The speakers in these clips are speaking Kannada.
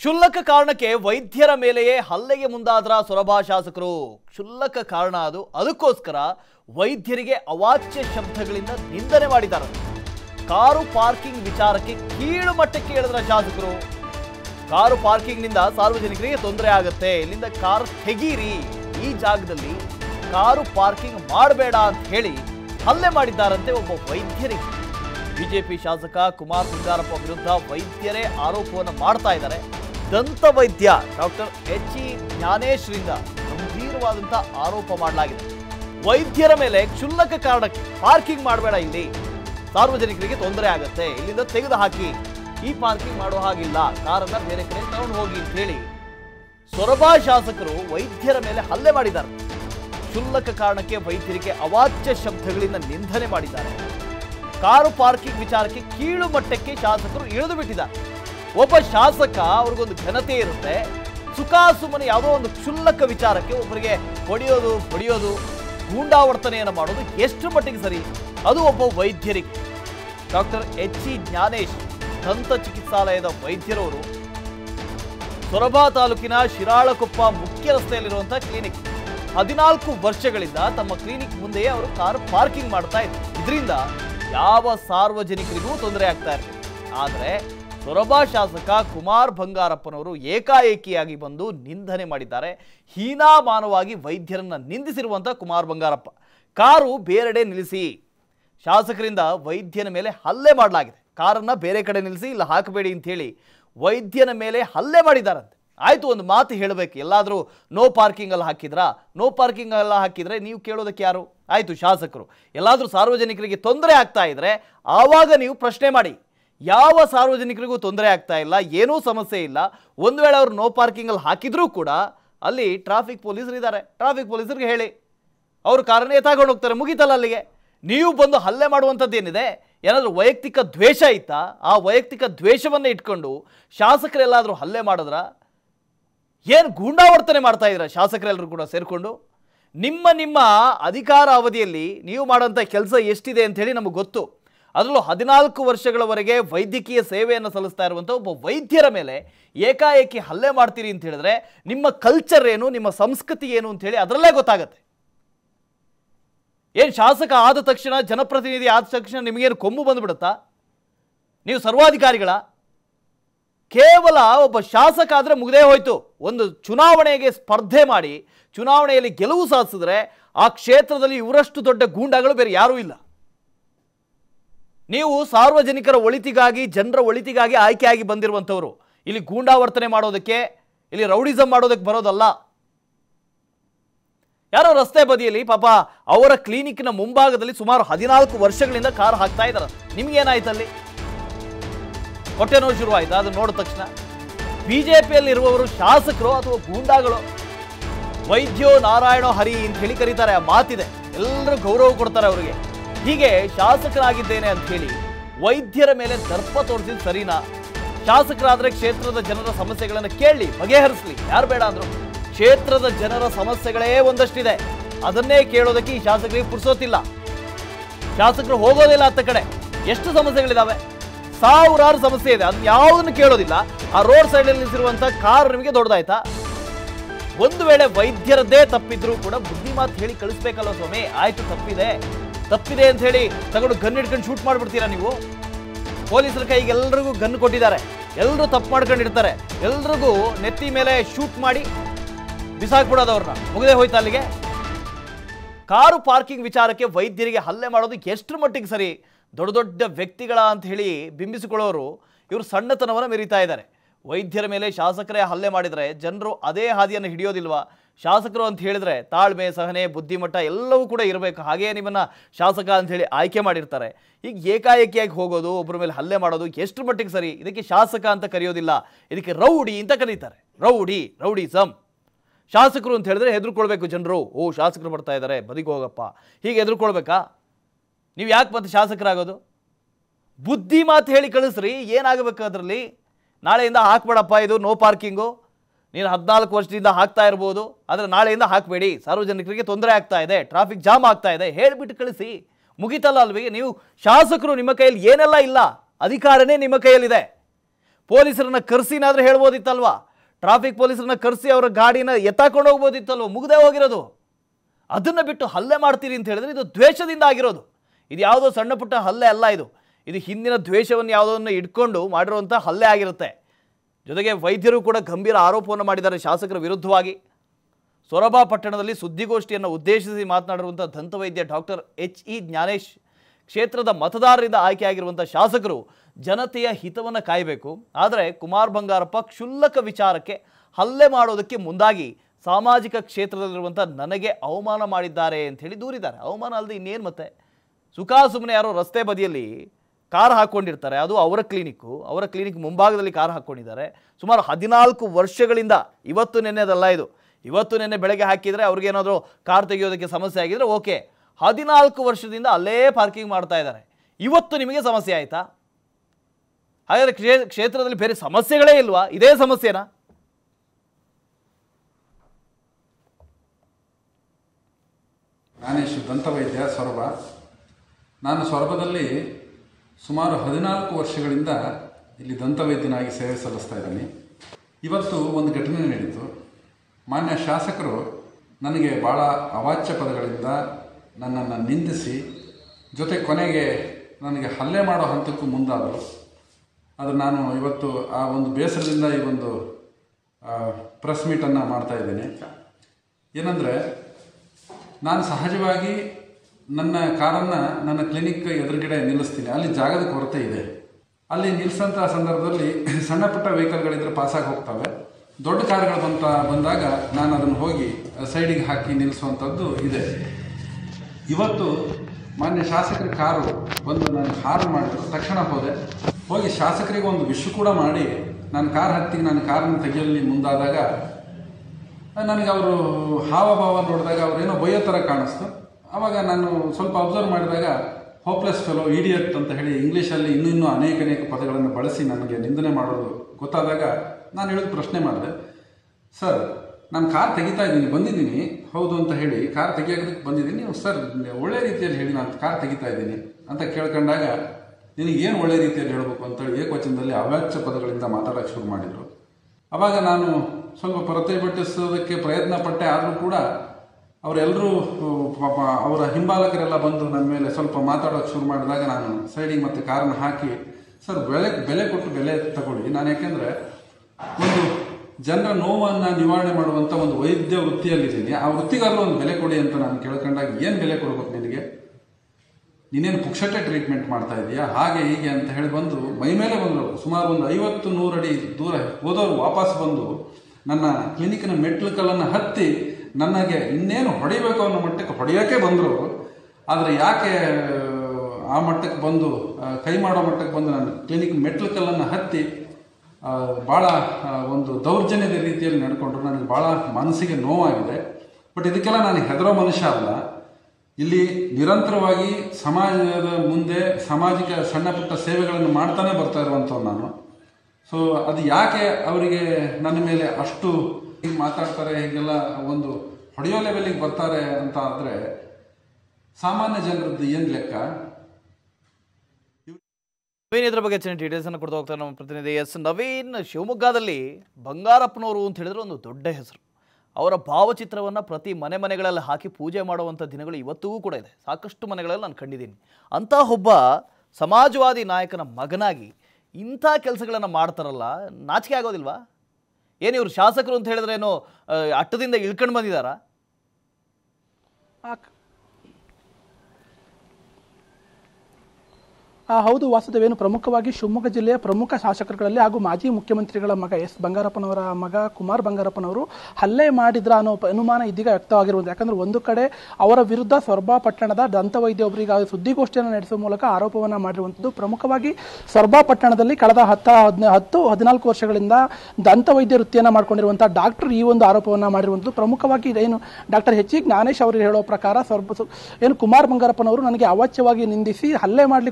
ಕ್ಷುಲ್ಲಕ ಕಾರಣಕ್ಕೆ ವೈದ್ಯರ ಮೇಲೆಯೇ ಹಲ್ಲೆಗೆ ಮುಂದಾದ್ರ ಸೊರಬ ಶಾಸಕರು ಕ್ಷುಲ್ಲಕ ಕಾರಣ ಅದು ಅದಕ್ಕೋಸ್ಕರ ವೈದ್ಯರಿಗೆ ಅವಾಚ್ಯ ಶಬ್ದಗಳಿಂದ ನಿಂದನೆ ಮಾಡಿದ್ದಾರೆ ಕಾರು ಪಾರ್ಕಿಂಗ್ ವಿಚಾರಕ್ಕೆ ಕೀಳು ಮಟ್ಟಕ್ಕೆ ಇಳಿದ್ರ ಶಾಸಕರು ಕಾರು ಪಾರ್ಕಿಂಗ್ನಿಂದ ಸಾರ್ವಜನಿಕರಿಗೆ ತೊಂದರೆ ಆಗುತ್ತೆ ಇಲ್ಲಿಂದ ಕಾರ್ ತೆಗೀರಿ ಈ ಜಾಗದಲ್ಲಿ ಕಾರು ಪಾರ್ಕಿಂಗ್ ಮಾಡಬೇಡ ಅಂತ ಹೇಳಿ ಹಲ್ಲೆ ಮಾಡಿದ್ದಾರಂತೆ ಒಬ್ಬ ವೈದ್ಯರಿಗೆ ಬಿಜೆಪಿ ಶಾಸಕ ಕುಮಾರ್ ಸಿಂಗಾರಪ್ಪ ವಿರುದ್ಧ ವೈದ್ಯರೇ ಆರೋಪವನ್ನು ಮಾಡ್ತಾ ಇದ್ದಾರೆ ದಂತ ವೈದ್ಯ ಡಾಕ್ಟರ್ ಎಚ್ ಇ ಜ್ಞಾನೇಶ್ರಿಂದ ಗಂಭೀರವಾದಂತಹ ಆರೋಪ ಮಾಡಲಾಗಿದೆ ವೈದ್ಯರ ಮೇಲೆ ಕ್ಷುಲ್ಲಕ ಕಾರಣಕ್ಕೆ ಪಾರ್ಕಿಂಗ್ ಮಾಡಬೇಡ ಇಲ್ಲಿ ಸಾರ್ವಜನಿಕರಿಗೆ ತೊಂದರೆ ಆಗುತ್ತೆ ಇಲ್ಲಿಂದ ತೆಗೆದು ಹಾಕಿ ಈ ಪಾರ್ಕಿಂಗ್ ಮಾಡೋ ಹಾಗಿಲ್ಲ ಕಾರನ್ನ ಬೇರೆ ಕಡೆ ತಗೊಂಡು ಹೋಗಿ ಅಂತ ಹೇಳಿ ಸೊರಬ ಶಾಸಕರು ವೈದ್ಯರ ಮೇಲೆ ಹಲ್ಲೆ ಮಾಡಿದ್ದಾರೆ ಕ್ಷುಲ್ಲಕ ಕಾರಣಕ್ಕೆ ವೈದ್ಯರಿಗೆ ಅವಾಚ್ಯ ಶಬ್ದಗಳಿಂದ ನಿಂದನೆ ಮಾಡಿದ್ದಾರೆ ಕಾರು ಪಾರ್ಕಿಂಗ್ ವಿಚಾರಕ್ಕೆ ಕೀಳು ಮಟ್ಟಕ್ಕೆ ಶಾಸಕರು ಇಳಿದು ಬಿಟ್ಟಿದ್ದಾರೆ ಒಬ್ಬ ಶಾಸಕ ಅವ್ರಿಗೊಂದು ಘನತೆ ಇರುತ್ತೆ ಸುಖಾಸುಮನೆ ಯಾವುದೋ ಒಂದು ಕ್ಷುಲ್ಲಕ ವಿಚಾರಕ್ಕೆ ಒಬ್ಬರಿಗೆ ಹೊಡೆಯೋದು ಹೊಡೆಯೋದು ಗೂಂಡಾವರ್ತನೆಯನ್ನು ಮಾಡೋದು ಎಷ್ಟು ಮಟ್ಟಿಗೆ ಸರಿ ಅದು ಒಬ್ಬ ವೈದ್ಯರಿಗೆ ಡಾಕ್ಟರ್ ಎಚ್ ಇ ಜ್ಞಾನೇಶ್ ದಂತ ಚಿಕಿತ್ಸಾಲಯದ ವೈದ್ಯರವರು ಸೊರಬ ತಾಲೂಕಿನ ಶಿರಾಳಕೊಪ್ಪ ಮುಖ್ಯ ರಸ್ತೆಯಲ್ಲಿರುವಂತಹ ಕ್ಲಿನಿಕ್ ಹದಿನಾಲ್ಕು ವರ್ಷಗಳಿಂದ ತಮ್ಮ ಕ್ಲಿನಿಕ್ ಮುಂದೆಯೇ ಅವರು ಕಾರು ಪಾರ್ಕಿಂಗ್ ಮಾಡ್ತಾ ಇದ್ರು ಇದರಿಂದ ಯಾವ ಸಾರ್ವಜನಿಕರಿಗೂ ತೊಂದರೆ ಆಗ್ತಾ ಇರಲಿಲ್ಲ ಆದರೆ ಸೊರಬ ಶಾಸಕ ಕುಮಾರ್ ಬಂಗಾರಪ್ಪನವರು ಏಕಾಏಕಿಯಾಗಿ ಬಂದು ನಿಂದನೆ ಮಾಡಿದ್ದಾರೆ ಹೀನಾಮಾನವಾಗಿ ವೈದ್ಯರನ್ನ ನಿಂದಿಸಿರುವಂಥ ಕುಮಾರ್ ಬಂಗಾರಪ್ಪ ಕಾರು ಬೇರೆಡೆ ನಿಲ್ಲಿಸಿ ಶಾಸಕರಿಂದ ವೈದ್ಯನ ಮೇಲೆ ಹಲ್ಲೆ ಮಾಡಲಾಗಿದೆ ಕಾರನ್ನ ಬೇರೆ ಕಡೆ ನಿಲ್ಲಿಸಿ ಇಲ್ಲ ಹಾಕಬೇಡಿ ಅಂತ ಹೇಳಿ ವೈದ್ಯನ ಮೇಲೆ ಹಲ್ಲೆ ಮಾಡಿದಾರಂತೆ ಆಯ್ತು ಒಂದು ಮಾತು ಹೇಳಬೇಕು ಎಲ್ಲಾದರೂ ನೋ ಪಾರ್ಕಿಂಗ್ ಅಲ್ಲಿ ಹಾಕಿದ್ರಾ ನೋ ಪಾರ್ಕಿಂಗ್ ಎಲ್ಲ ಹಾಕಿದ್ರೆ ನೀವು ಕೇಳೋದಕ್ಕೆ ಯಾರು ಆಯ್ತು ಶಾಸಕರು ಎಲ್ಲಾದರೂ ಸಾರ್ವಜನಿಕರಿಗೆ ತೊಂದರೆ ಆಗ್ತಾ ಇದ್ರೆ ಆವಾಗ ನೀವು ಪ್ರಶ್ನೆ ಮಾಡಿ ಯಾವ ಸಾರ್ವಜನಿಕರಿಗೂ ತೊಂದರೆ ಆಗ್ತಾ ಇಲ್ಲ ಏನೂ ಸಮಸ್ಯೆ ಇಲ್ಲ ಒಂದು ವೇಳೆ ಅವರು ನೋ ಪಾರ್ಕಿಂಗ್ ಅಲ್ಲಿ ಹಾಕಿದ್ರೂ ಕೂಡ ಅಲ್ಲಿ ಟ್ರಾಫಿಕ್ ಪೊಲೀಸರು ಇದ್ದಾರೆ ಟ್ರಾಫಿಕ್ ಪೊಲೀಸರಿಗೆ ಹೇಳಿ ಅವರು ಕಾರಣ ಎತ್ತಾಕೊಂಡು ಹೋಗ್ತಾರೆ ಮುಗೀತಲ್ಲ ಅಲ್ಲಿಗೆ ನೀವು ಬಂದು ಹಲ್ಲೆ ಮಾಡುವಂಥದ್ದು ಏನಿದೆ ಏನಾದರೂ ವೈಯಕ್ತಿಕ ದ್ವೇಷ ಇತ್ತಾ ಆ ವೈಯಕ್ತಿಕ ದ್ವೇಷವನ್ನೇ ಇಟ್ಕೊಂಡು ಶಾಸಕರೆಲ್ಲಾದರೂ ಹಲ್ಲೆ ಮಾಡಿದ್ರ ಏನು ಗೂಂಡಾವರ್ತನೆ ಮಾಡ್ತಾ ಇದ್ದೀರಾ ಶಾಸಕರೆಲ್ಲರೂ ಕೂಡ ಸೇರಿಕೊಂಡು ನಿಮ್ಮ ನಿಮ್ಮ ಅಧಿಕಾರ ಅವಧಿಯಲ್ಲಿ ನೀವು ಮಾಡೋಂಥ ಕೆಲಸ ಎಷ್ಟಿದೆ ಅಂತ ಹೇಳಿ ನಮಗೆ ಗೊತ್ತು ಅದರಲ್ಲೂ ಹದಿನಾಲ್ಕು ವರ್ಷಗಳವರೆಗೆ ವೈದ್ಯಕೀಯ ಸೇವೆಯನ್ನು ಸಲ್ಲಿಸ್ತಾ ಇರುವಂಥ ಒಬ್ಬ ವೈದ್ಯರ ಮೇಲೆ ಏಕಾಏಕಿ ಹಲ್ಲೆ ಮಾಡ್ತೀರಿ ಅಂತ ಹೇಳಿದ್ರೆ ನಿಮ್ಮ ಕಲ್ಚರ್ ಏನು ನಿಮ್ಮ ಸಂಸ್ಕೃತಿ ಏನು ಅಂತ ಹೇಳಿ ಅದರಲ್ಲೇ ಗೊತ್ತಾಗತ್ತೆ ಏನು ಶಾಸಕ ಆದ ತಕ್ಷಣ ಜನಪ್ರತಿನಿಧಿ ಆದ ತಕ್ಷಣ ನಿಮಗೇನು ಕೊಂಬು ಬಂದ್ಬಿಡುತ್ತಾ ನೀವು ಸರ್ವಾಧಿಕಾರಿಗಳ ಕೇವಲ ಒಬ್ಬ ಶಾಸಕ ಆದರೆ ಮುಗ್ದೇ ಹೋಯ್ತು ಒಂದು ಚುನಾವಣೆಗೆ ಸ್ಪರ್ಧೆ ಮಾಡಿ ಚುನಾವಣೆಯಲ್ಲಿ ಗೆಲುವು ಸಾಧಿಸಿದ್ರೆ ಆ ಕ್ಷೇತ್ರದಲ್ಲಿ ಇವರಷ್ಟು ದೊಡ್ಡ ಗೂಂಡಾಗಳು ಬೇರೆ ಯಾರೂ ಇಲ್ಲ ನೀವು ಸಾರ್ವಜನಿಕರ ಒಳಿತಿಗಾಗಿ ಜನರ ಒಳಿತಿಗಾಗಿ ಆಯ್ಕೆಯಾಗಿ ಬಂದಿರುವಂಥವ್ರು ಇಲ್ಲಿ ಗೂಂಡಾವರ್ತನೆ ಮಾಡೋದಕ್ಕೆ ಇಲ್ಲಿ ರೌಡಿಸಮ್ ಮಾಡೋದಕ್ಕೆ ಬರೋದಲ್ಲ ಯಾರೋ ರಸ್ತೆ ಬದಿಯಲ್ಲಿ ಪಾಪ ಅವರ ಕ್ಲಿನಿಕ್ನ ಮುಂಭಾಗದಲ್ಲಿ ಸುಮಾರು ಹದಿನಾಲ್ಕು ವರ್ಷಗಳಿಂದ ಕಾರ್ ಹಾಕ್ತಾ ಇದ್ದಾರೆ ನಿಮ್ಗೇನಾಯ್ತಲ್ಲಿ ಹೊಟ್ಟೆ ನೋವು ಶುರುವಾಯ್ತಾ ಅದು ನೋಡಿದ ತಕ್ಷಣ ಬಿಜೆಪಿಯಲ್ಲಿ ಇರುವವರು ಶಾಸಕರು ಅಥವಾ ಗೂಂಡಾಗಳು ವೈದ್ಯೋ ನಾರಾಯಣೋ ಹರಿ ಅಂತ ಹೇಳಿ ಕರೀತಾರೆ ಆ ಮಾತಿದೆ ಎಲ್ಲರೂ ಗೌರವ ಕೊಡ್ತಾರೆ ಅವರಿಗೆ ಹೀಗೆ ಶಾಸಕರಾಗಿದ್ದೇನೆ ಅಂತ ಹೇಳಿ ವೈದ್ಯರ ಮೇಲೆ ದರ್ಪ ತೋರಿಸಿದ್ ಸರಿನಾ ಶಾಸಕರಾದ್ರೆ ಕ್ಷೇತ್ರದ ಜನರ ಸಮಸ್ಯೆಗಳನ್ನು ಕೇಳಿ ಬಗೆಹರಿಸಲಿ ಯಾರು ಬೇಡ ಅಂದ್ರು ಕ್ಷೇತ್ರದ ಜನರ ಸಮಸ್ಯೆಗಳೇ ಒಂದಷ್ಟಿದೆ ಅದನ್ನೇ ಕೇಳೋದಕ್ಕೆ ಈ ಶಾಸಕರಿಗೆ ಪುರ್ಸೋತಿಲ್ಲ ಶಾಸಕರು ಹೋಗೋದಿಲ್ಲ ಅತ್ತ ಕಡೆ ಎಷ್ಟು ಸಮಸ್ಯೆಗಳಿದಾವೆ ಸಾವಿರಾರು ಸಮಸ್ಯೆ ಇದೆ ಅದನ್ನ ಯಾವುದನ್ನು ಕೇಳೋದಿಲ್ಲ ಆ ರೋಡ್ ಸೈಡಲ್ಲಿ ನಿಲ್ಲಿಸಿರುವಂಥ ಕಾರ್ ನಿಮಗೆ ದೊಡ್ಡದಾಯ್ತಾ ಒಂದು ವೇಳೆ ವೈದ್ಯರದ್ದೇ ತಪ್ಪಿದ್ರೂ ಕೂಡ ಬುದ್ಧಿ ಮಾತು ಹೇಳಿ ಕಳಿಸ್ಬೇಕಲ್ಲ ಸ್ವಾಮಿ ಆಯ್ತು ತಪ್ಪಿದೆ ತಪ್ಪಿದೆ ಅಂತ ಹೇಳಿ ತಗೊಂಡು ಗನ್ ಹಿಡ್ಕೊಂಡು ಶೂಟ್ ಮಾಡ್ಬಿಡ್ತೀರಾ ನೀವು ಪೊಲೀಸರ ಕೈಗೆ ಎಲ್ರಿಗೂ ಗನ್ ಕೊಟ್ಟಿದ್ದಾರೆ ಎಲ್ಲರೂ ತಪ್ಪು ಮಾಡ್ಕೊಂಡಿರ್ತಾರೆ ಎಲ್ರಿಗೂ ನೆತ್ತಿ ಮೇಲೆ ಶೂಟ್ ಮಾಡಿ ಬಿಸಾಕ್ಬಿಡೋದು ಅವ್ರನ್ನ ಮುಗದೆ ಹೋಯ್ತಾ ಅಲ್ಲಿಗೆ ಕಾರು ಪಾರ್ಕಿಂಗ್ ವಿಚಾರಕ್ಕೆ ವೈದ್ಯರಿಗೆ ಹಲ್ಲೆ ಮಾಡೋದು ಎಷ್ಟರ ಮಟ್ಟಿಗೆ ಸರಿ ದೊಡ್ಡ ದೊಡ್ಡ ವ್ಯಕ್ತಿಗಳ ಅಂತ ಹೇಳಿ ಬಿಂಬಿಸಿಕೊಳ್ಳೋರು ಇವರು ಸಣ್ಣತನವನ್ನು ಮೆರೀತಾ ಇದ್ದಾರೆ ವೈದ್ಯರ ಮೇಲೆ ಶಾಸಕರೇ ಹಲ್ಲೆ ಮಾಡಿದರೆ ಜನರು ಅದೇ ಹಾದಿಯನ್ನು ಹಿಡಿಯೋದಿಲ್ವಾ ಶಾಸಕರು ಅಂತ ಹೇಳಿದ್ರೆ ತಾಳ್ಮೆ ಸಹನೆ ಬುದ್ಧಿಮಟ್ಟ ಎಲ್ಲವೂ ಕೂಡ ಇರಬೇಕು ಹಾಗೆಯೇ ನಿಮ್ಮನ್ನ ಶಾಸಕ ಅಂತ ಹೇಳಿ ಆಯ್ಕೆ ಮಾಡಿರ್ತಾರೆ ಈಗ ಏಕಾಏಕಿಯಾಗಿ ಹೋಗೋದು ಒಬ್ಬರ ಮೇಲೆ ಹಲ್ಲೆ ಮಾಡೋದು ಎಷ್ಟು ಮಟ್ಟಿಗೆ ಸರಿ ಇದಕ್ಕೆ ಶಾಸಕ ಅಂತ ಕರೆಯೋದಿಲ್ಲ ಇದಕ್ಕೆ ರೌಡಿ ಅಂತ ಕರೀತಾರೆ ರೌಡಿ ರೌಡಿಸಮ್ ಶಾಸಕರು ಅಂತ ಹೇಳಿದ್ರೆ ಹೆದರ್ಕೊಳ್ಬೇಕು ಜನರು ಓ ಶಾಸಕರು ಬರ್ತಾ ಇದ್ದಾರೆ ಬದಿಗೆ ಹೋಗಪ್ಪ ಹೀಗೆ ಹೆದರ್ಕೊಳ್ಬೇಕಾ ನೀವು ಯಾಕೆ ಮತ್ತೆ ಶಾಸಕರಾಗೋದು ಬುದ್ಧಿ ಮಾತು ಹೇಳಿ ಕಳಿಸ್ರಿ ಏನಾಗಬೇಕು ಅದರಲ್ಲಿ ನಾಳೆಯಿಂದ ಹಾಕ್ಬೇಡಪ್ಪ ಇದು ನೋ ಪಾರ್ಕಿಂಗು ನೀನು ಹದಿನಾಲ್ಕು ವರ್ಷದಿಂದ ಹಾಕ್ತಾ ಇರ್ಬೋದು ಆದರೆ ನಾಳೆಯಿಂದ ಹಾಕಬೇಡಿ ಸಾರ್ವಜನಿಕರಿಗೆ ತೊಂದರೆ ಆಗ್ತಾ ಇದೆ ಟ್ರಾಫಿಕ್ ಜಾಮ್ ಆಗ್ತಾ ಇದೆ ಹೇಳಿಬಿಟ್ಟು ಕಳಿಸಿ ಮುಗಿತಲ್ಲ ಅಲ್ವೇ ನೀವು ಶಾಸಕರು ನಿಮ್ಮ ಕೈಯಲ್ಲಿ ಏನೆಲ್ಲ ಇಲ್ಲ ಅಧಿಕಾರನೇ ನಿಮ್ಮ ಕೈಯಲ್ಲಿದೆ ಪೊಲೀಸರನ್ನ ಕರೆಸಿನಾದ್ರೂ ಹೇಳ್ಬೋದಿತ್ತಲ್ವಾ ಟ್ರಾಫಿಕ್ ಪೊಲೀಸರನ್ನ ಕರೆಸಿ ಅವರ ಗಾಡಿನ ಎತ್ತಾಕೊಂಡು ಹೋಗ್ಬೋದಿತ್ತಲ್ವ ಮುಗ್ದೇ ಹೋಗಿರೋದು ಅದನ್ನು ಬಿಟ್ಟು ಹಲ್ಲೆ ಮಾಡ್ತೀರಿ ಅಂತ ಹೇಳಿದ್ರೆ ಇದು ದ್ವೇಷದಿಂದ ಆಗಿರೋದು ಇದು ಯಾವುದೋ ಸಣ್ಣ ಪುಟ್ಟ ಹಲ್ಲೆ ಅಲ್ಲ ಇದು ಇದು ಹಿಂದಿನ ದ್ವೇಷವನ್ನು ಯಾವುದನ್ನು ಇಟ್ಕೊಂಡು ಮಾಡಿರುವಂಥ ಹಲ್ಲೆ ಆಗಿರುತ್ತೆ ಜೊತೆಗೆ ವೈದ್ಯರು ಕೂಡ ಗಂಭೀರ ಆರೋಪವನ್ನು ಮಾಡಿದ್ದಾರೆ ಶಾಸಕರ ವಿರುದ್ಧವಾಗಿ ಸೊರಬ ಪಟ್ಟಣದಲ್ಲಿ ಸುದ್ದಿಗೋಷ್ಠಿಯನ್ನು ಉದ್ದೇಶಿಸಿ ಮಾತನಾಡಿರುವಂಥ ದಂತವೈದ್ಯ ಡಾಕ್ಟರ್ ಎಚ್ ಇ ಜ್ಞಾನೇಶ್ ಕ್ಷೇತ್ರದ ಮತದಾರರಿಂದ ಆಯ್ಕೆಯಾಗಿರುವಂಥ ಶಾಸಕರು ಜನತೆಯ ಹಿತವನ್ನು ಕಾಯಬೇಕು ಆದರೆ ಕುಮಾರ್ ಬಂಗಾರಪ್ಪ ಕ್ಷುಲ್ಲಕ ವಿಚಾರಕ್ಕೆ ಹಲ್ಲೆ ಮಾಡೋದಕ್ಕೆ ಮುಂದಾಗಿ ಸಾಮಾಜಿಕ ಕ್ಷೇತ್ರದಲ್ಲಿರುವಂಥ ನನಗೆ ಅವಮಾನ ಮಾಡಿದ್ದಾರೆ ಅಂತ ಹೇಳಿ ದೂರಿದ್ದಾರೆ ಅವಮಾನ ಅಲ್ಲದೆ ಇನ್ನೇನು ಮತ್ತೆ ಸುಖಾ ಸುಮ್ಮನೆ ಯಾರೋ ರಸ್ತೆ ಬದಿಯಲ್ಲಿ ಕಾರ್ ಹಾಕ್ಕೊಂಡಿರ್ತಾರೆ ಅದು ಅವರ ಕ್ಲಿನಿಕ್ಕು ಅವರ ಕ್ಲಿನಿಕ್ ಮುಂಭಾಗದಲ್ಲಿ ಕಾರ್ ಹಾಕ್ಕೊಂಡಿದ್ದಾರೆ ಸುಮಾರು ಹದಿನಾಲ್ಕು ವರ್ಷಗಳಿಂದ ಇವತ್ತು ನೆನ್ನೆದಲ್ಲ ಇದು ಇವತ್ತು ನೆನ್ನೆ ಬೆಳಗ್ಗೆ ಹಾಕಿದರೆ ಅವ್ರಿಗೇನಾದರೂ ಕಾರ್ ತೆಗೆಯೋದಕ್ಕೆ ಸಮಸ್ಯೆ ಆಗಿದ್ರೆ ಓಕೆ ಹದಿನಾಲ್ಕು ವರ್ಷದಿಂದ ಅಲ್ಲೇ ಪಾರ್ಕಿಂಗ್ ಮಾಡ್ತಾ ಇದ್ದಾರೆ ಇವತ್ತು ನಿಮಗೆ ಸಮಸ್ಯೆ ಆಯಿತಾ ಹಾಗಾದರೆ ಕ್ಷೇ ಕ್ಷೇತ್ರದಲ್ಲಿ ಬೇರೆ ಸಮಸ್ಯೆಗಳೇ ಇಲ್ವಾ ಇದೇ ಸಮಸ್ಯೆನಾ ಜ್ಞಾನೇಶ್ ದಂತವೈದ್ಯ ಸೊರಬ ನಾನು ಸೊರಬದಲ್ಲಿ ಸುಮಾರು ಹದಿನಾಲ್ಕು ವರ್ಷಗಳಿಂದ ಇಲ್ಲಿ ದಂತವೈದ್ಯನಾಗಿ ಸೇವೆ ಸಲ್ಲಿಸ್ತಾ ಇದ್ದೀನಿ ಇವತ್ತು ಒಂದು ಘಟನೆ ನಡೀತು ಮಾನ್ಯ ಶಾಸಕರು ನನಗೆ ಭಾಳ ಅವಾಚ್ಯ ಪದಗಳಿಂದ ನನ್ನನ್ನು ನಿಂದಿಸಿ ಜೊತೆ ಕೊನೆಗೆ ನನಗೆ ಹಲ್ಲೆ ಮಾಡೋ ಹಂತಕ್ಕೂ ಮುಂದಾದರು ಅದು ನಾನು ಇವತ್ತು ಆ ಒಂದು ಬೇಸರದಿಂದ ಈ ಒಂದು ಪ್ರೆಸ್ ಮೀಟನ್ನು ಮಾಡ್ತಾ ಇದ್ದೀನಿ ಏನಂದರೆ ನಾನು ಸಹಜವಾಗಿ ನನ್ನ ಕಾರನ್ನು ನನ್ನ ಕ್ಲಿನಿಕ್ ಎದುರುಗಡೆ ನಿಲ್ಲಿಸ್ತೀನಿ ಅಲ್ಲಿ ಜಾಗದ ಕೊರತೆ ಇದೆ ಅಲ್ಲಿ ನಿಲ್ಲಿಸಂಥ ಸಂದರ್ಭದಲ್ಲಿ ಸಣ್ಣ ಪುಟ್ಟ ವೆಹಿಕಲ್ಗಳಿದ್ರೆ ಪಾಸಾಗಿ ಹೋಗ್ತವೆ ದೊಡ್ಡ ಕಾರ್ಗಳು ಬಂತ ಬಂದಾಗ ನಾನು ಅದನ್ನು ಹೋಗಿ ಸೈಡಿಗೆ ಹಾಕಿ ನಿಲ್ಲಿಸುವಂಥದ್ದು ಇದೆ ಇವತ್ತು ಮಾನ್ಯ ಶಾಸಕರ ಕಾರು ಬಂದು ನಾನು ಹಾರು ಮಾಡಿದ್ರು ತಕ್ಷಣ ಹೋದೆ ಹೋಗಿ ಶಾಸಕರಿಗೆ ಒಂದು ವಿಶ್ ಕೂಡ ಮಾಡಿ ನಾನು ಕಾರ್ ಹತ್ತಿ ನಾನು ಕಾರನ್ನು ತೆಗೆಯಲು ಮುಂದಾದಾಗ ನನಗೆ ಅವರು ಹಾವಭಾವ ನೋಡಿದಾಗ ಅವ್ರೇನೋ ಬೈಯೋ ಥರ ಕಾಣಿಸ್ತು ಆವಾಗ ನಾನು ಸ್ವಲ್ಪ ಅಬ್ಸರ್ವ್ ಮಾಡಿದಾಗ ಹೋಪ್ಲೆಸ್ ಫೆಲೋ ಇಡಿಯಟ್ ಅಂತ ಹೇಳಿ ಇಂಗ್ಲೀಷಲ್ಲಿ ಇನ್ನೂ ಇನ್ನೂ ಅನೇಕ ಅನೇಕ ಪದಗಳನ್ನು ಬಳಸಿ ನನಗೆ ನಿಂದನೆ ಮಾಡೋದು ಗೊತ್ತಾದಾಗ ನಾನು ಹೇಳಿದ ಪ್ರಶ್ನೆ ಮಾಡಿದೆ ಸರ್ ನಾನು ಕಾರ್ ತೆಗಿತಾ ಇದ್ದೀನಿ ಬಂದಿದ್ದೀನಿ ಹೌದು ಅಂತ ಹೇಳಿ ಕಾರ್ ತೆಗಿಯೋದಕ್ಕೆ ಬಂದಿದ್ದೀನಿ ನೀವು ಸರ್ ಒಳ್ಳೆ ರೀತಿಯಲ್ಲಿ ಹೇಳಿ ನಾನು ಕಾರ್ ತೆಗಿತಾ ಇದ್ದೀನಿ ಅಂತ ಕೇಳ್ಕೊಂಡಾಗ ನಿನಗೆ ಏನು ಒಳ್ಳೆ ರೀತಿಯಲ್ಲಿ ಹೇಳಬೇಕು ಅಂತೇಳಿ ಏಕವಚನದಲ್ಲಿ ಅವಾಚ್ಯ ಪದಗಳಿಂದ ಮಾತಾಡೋಕ್ಕೆ ಶುರು ಮಾಡಿದರು ಅವಾಗ ನಾನು ಸ್ವಲ್ಪ ಪ್ರತಿಭಟಿಸೋದಕ್ಕೆ ಪ್ರಯತ್ನ ಪಟ್ಟೆ ಆದರೂ ಕೂಡ ಅವರೆಲ್ಲರೂ ಪಾಪ ಅವರ ಹಿಂಬಾಲಕರೆಲ್ಲ ಬಂದು ನನ್ನ ಮೇಲೆ ಸ್ವಲ್ಪ ಮಾತಾಡೋಕೆ ಶುರು ಮಾಡಿದಾಗ ನಾನು ಸೈಡಿಗೆ ಮತ್ತೆ ಕಾರನ್ನು ಹಾಕಿ ಸರ್ ಬೆಲೆ ಬೆಲೆ ಕೊಟ್ಟು ಬೆಲೆ ತಗೊಳ್ಳಿ ನಾನು ಯಾಕೆಂದರೆ ಒಂದು ಜನರ ನೋವನ್ನು ನಿವಾರಣೆ ಮಾಡುವಂಥ ಒಂದು ವೈದ್ಯ ವೃತ್ತಿಯಲ್ಲಿದ್ದೀನಿ ಆ ವೃತ್ತಿಗಾರರು ಒಂದು ಬೆಲೆ ಕೊಡಿ ಅಂತ ನಾನು ಕೇಳ್ಕೊಂಡಾಗ ಏನು ಬೆಲೆ ಕೊಡ್ಬೇಕು ನಿನಗೆ ನೀನೇನು ಪುಕ್ಷಟ್ಟೆ ಟ್ರೀಟ್ಮೆಂಟ್ ಮಾಡ್ತಾ ಇದೀಯಾ ಹಾಗೆ ಹೀಗೆ ಅಂತ ಹೇಳಿ ಬಂದು ಮೈ ಮೇಲೆ ಬಂದರು ಸುಮಾರು ಒಂದು ಐವತ್ತು ನೂರಡಿ ದೂರ ಹೋದವರು ವಾಪಸ್ ಬಂದು ನನ್ನ ಕ್ಲಿನಿಕ್ನ ಮೆಟ್ಲು ಕಲ್ಲನ್ನು ಹತ್ತಿ ನನಗೆ ಇನ್ನೇನು ಹೊಡಿಬೇಕು ಅನ್ನೋ ಮಟ್ಟಕ್ಕೆ ಹೊಡೆಯೋಕೆ ಬಂದರು ಆದರೆ ಯಾಕೆ ಆ ಮಟ್ಟಕ್ಕೆ ಬಂದು ಆ, ಕೈ ಮಾಡೋ ಮಟ್ಟಕ್ಕೆ ಬಂದು ನನ್ನ ಕ್ಲಿನಿಕ್ ಮೆಟ್ಲು ಕಲ್ಲನ್ನು ಹತ್ತಿ ಆ, ಭಾಳ ಆ, ಒಂದು ದೌರ್ಜನ್ಯದ ರೀತಿಯಲ್ಲಿ ನಡ್ಕೊಂಡ್ರು ನನಗೆ ಭಾಳ ಮನಸ್ಸಿಗೆ ನೋವಾಗಿದೆ ಬಟ್ ಇದಕ್ಕೆಲ್ಲ ನಾನು ಹೆದರೋ ಮನುಷ್ಯ ಅಲ್ಲ ಇಲ್ಲಿ ನಿರಂತರವಾಗಿ ಸಮಾಜದ ಮುಂದೆ ಸಾಮಾಜಿಕ ಸಣ್ಣ ಪುಟ್ಟ ಸೇವೆಗಳನ್ನು ಮಾಡ್ತಾನೆ ಬರ್ತಾ ಇರುವಂಥವ್ನು ನಾನು ಸೊ ಅದು ಯಾಕೆ ಅವರಿಗೆ ನನ್ನ ಮೇಲೆ ಅಷ್ಟು ಹೀಗೆ ಮಾತಾಡ್ತಾರೆ ಹೀಗೆಲ್ಲ ಒಂದು ಹೊಡೆಯೋ ಲೆವೆಲಿಗೆ ಬರ್ತಾರೆ ಅಂತ ಆದರೆ ಸಾಮಾನ್ಯ ಜನರದ್ದು ಏನು ಲೆಕ್ಕ ನವೀನ್ ಇದ್ರ ಬಗ್ಗೆ ಹೆಚ್ಚಿನ ಡೀಟೇಲ್ಸ್ ಅನ್ನು ಕೊಡ್ತಾ ಹೋಗ್ತಾರೆ ನಮ್ಮ ಪ್ರತಿನಿಧಿ ಎಸ್ ನವೀನ್ ಶಿವಮೊಗ್ಗದಲ್ಲಿ ಬಂಗಾರಪ್ಪನವರು ಅಂತ ಹೇಳಿದ್ರೆ ಒಂದು ದೊಡ್ಡ ಹೆಸರು ಅವರ ಭಾವಚಿತ್ರವನ್ನು ಪ್ರತಿ ಮನೆ ಮನೆಗಳಲ್ಲಿ ಹಾಕಿ ಪೂಜೆ ಮಾಡುವಂಥ ದಿನಗಳು ಇವತ್ತಿಗೂ ಕೂಡ ಇದೆ ಸಾಕಷ್ಟು ಮನೆಗಳಲ್ಲಿ ನಾನು ಕಂಡಿದ್ದೀನಿ ಅಂಥ ಒಬ್ಬ ಸಮಾಜವಾದಿ ನಾಯಕನ ಮಗನಾಗಿ ಇಂಥ ಕೆಲಸಗಳನ್ನು ಮಾಡ್ತಾರಲ್ಲ ನಾಚಿಕೆ ಆಗೋದಿಲ್ವಾ ಏನು ಇವರು ಶಾಸಕರು ಅಂತ ಹೇಳಿದ್ರೆ ಏನು ಆ, ಅಟ್ಟದಿಂದ ಇಳ್ಕೊಂಡು ಬಂದಿದ್ದಾರಾ ಆ, ಆ, ಹೌದು ವಾಸುದೇವೇನು ಪ್ರಮುಖವಾಗಿ ಶಿವಮೊಗ್ಗ ಜಿಲ್ಲೆಯ ಪ್ರಮುಖ ಶಾಸಕರುಗಳಲ್ಲಿ ಹಾಗೂ ಮಾಜಿ ಮುಖ್ಯಮಂತ್ರಿಗಳ ಮಗ ಎಸ್ ಬಂಗಾರಪ್ಪನವರ ಮಗ ಕುಮಾರ್ ಬಂಗಾರಪ್ಪನವರು ಹಲ್ಲೆ ಮಾಡಿದ್ರ ಅನ್ನೋ ಪ- ಅನುಮಾನ ಇದೀಗ ವ್ಯಕ್ತವಾಗಿರುವುದು ಯಾಕಂದ್ರೆ ಒಂದು ಕಡೆ ಅವರ ವಿರುದ್ಧ ಸೊರಬಾ ಪಟ್ಟಣದ ದಂತವೈದ್ಯ ಒಬ್ಬರಿಗೆ ಸುದ್ದಿಗೋಷ್ಠಿಯನ್ನು ನಡೆಸುವ ಮೂಲಕ ಆರೋಪವನ್ನ ಮಾಡಿರುವಂಥದ್ದು ಪ್ರಮುಖವಾಗಿ ಸೊರಬಾ ಪಟ್ಟಣದಲ್ಲಿ ಕಳೆದ ಹತ್ತ ಹದಿನ ಹತ್ತು ಹದಿನಾಲ್ಕು ವರ್ಷಗಳಿಂದ ದಂತವೈದ್ಯ ವೃತ್ತಿಯನ್ನ ಮಾಡ್ಕೊಂಡಿರುವಂತಹ ಡಾಕ್ಟರ್ ಈ ಒಂದು ಆರೋಪವನ್ನ ಮಾಡಿರುವಂಥದ್ದು ಪ್ರಮುಖವಾಗಿ ಏನು ಡಾಕ್ಟರ್ ಎಚ್ ಇ ಜ್ಞಾನೇಶ್ ಅವರು ಹೇಳೋ ಪ್ರಕಾರ ಸ್ವಲ್ಪ ಸ್ವ- ಏನು ಕುಮಾರ್ ಬಂಗಾರಪ್ಪನವರು ನನಗೆ ಅವಾಚ್ಯವಾಗಿ ನಿಂದಿಸಿ ಹಲ್ಲೆ ಮಾಡ್ಲಿಕ್ಕೆ ಕೂಡ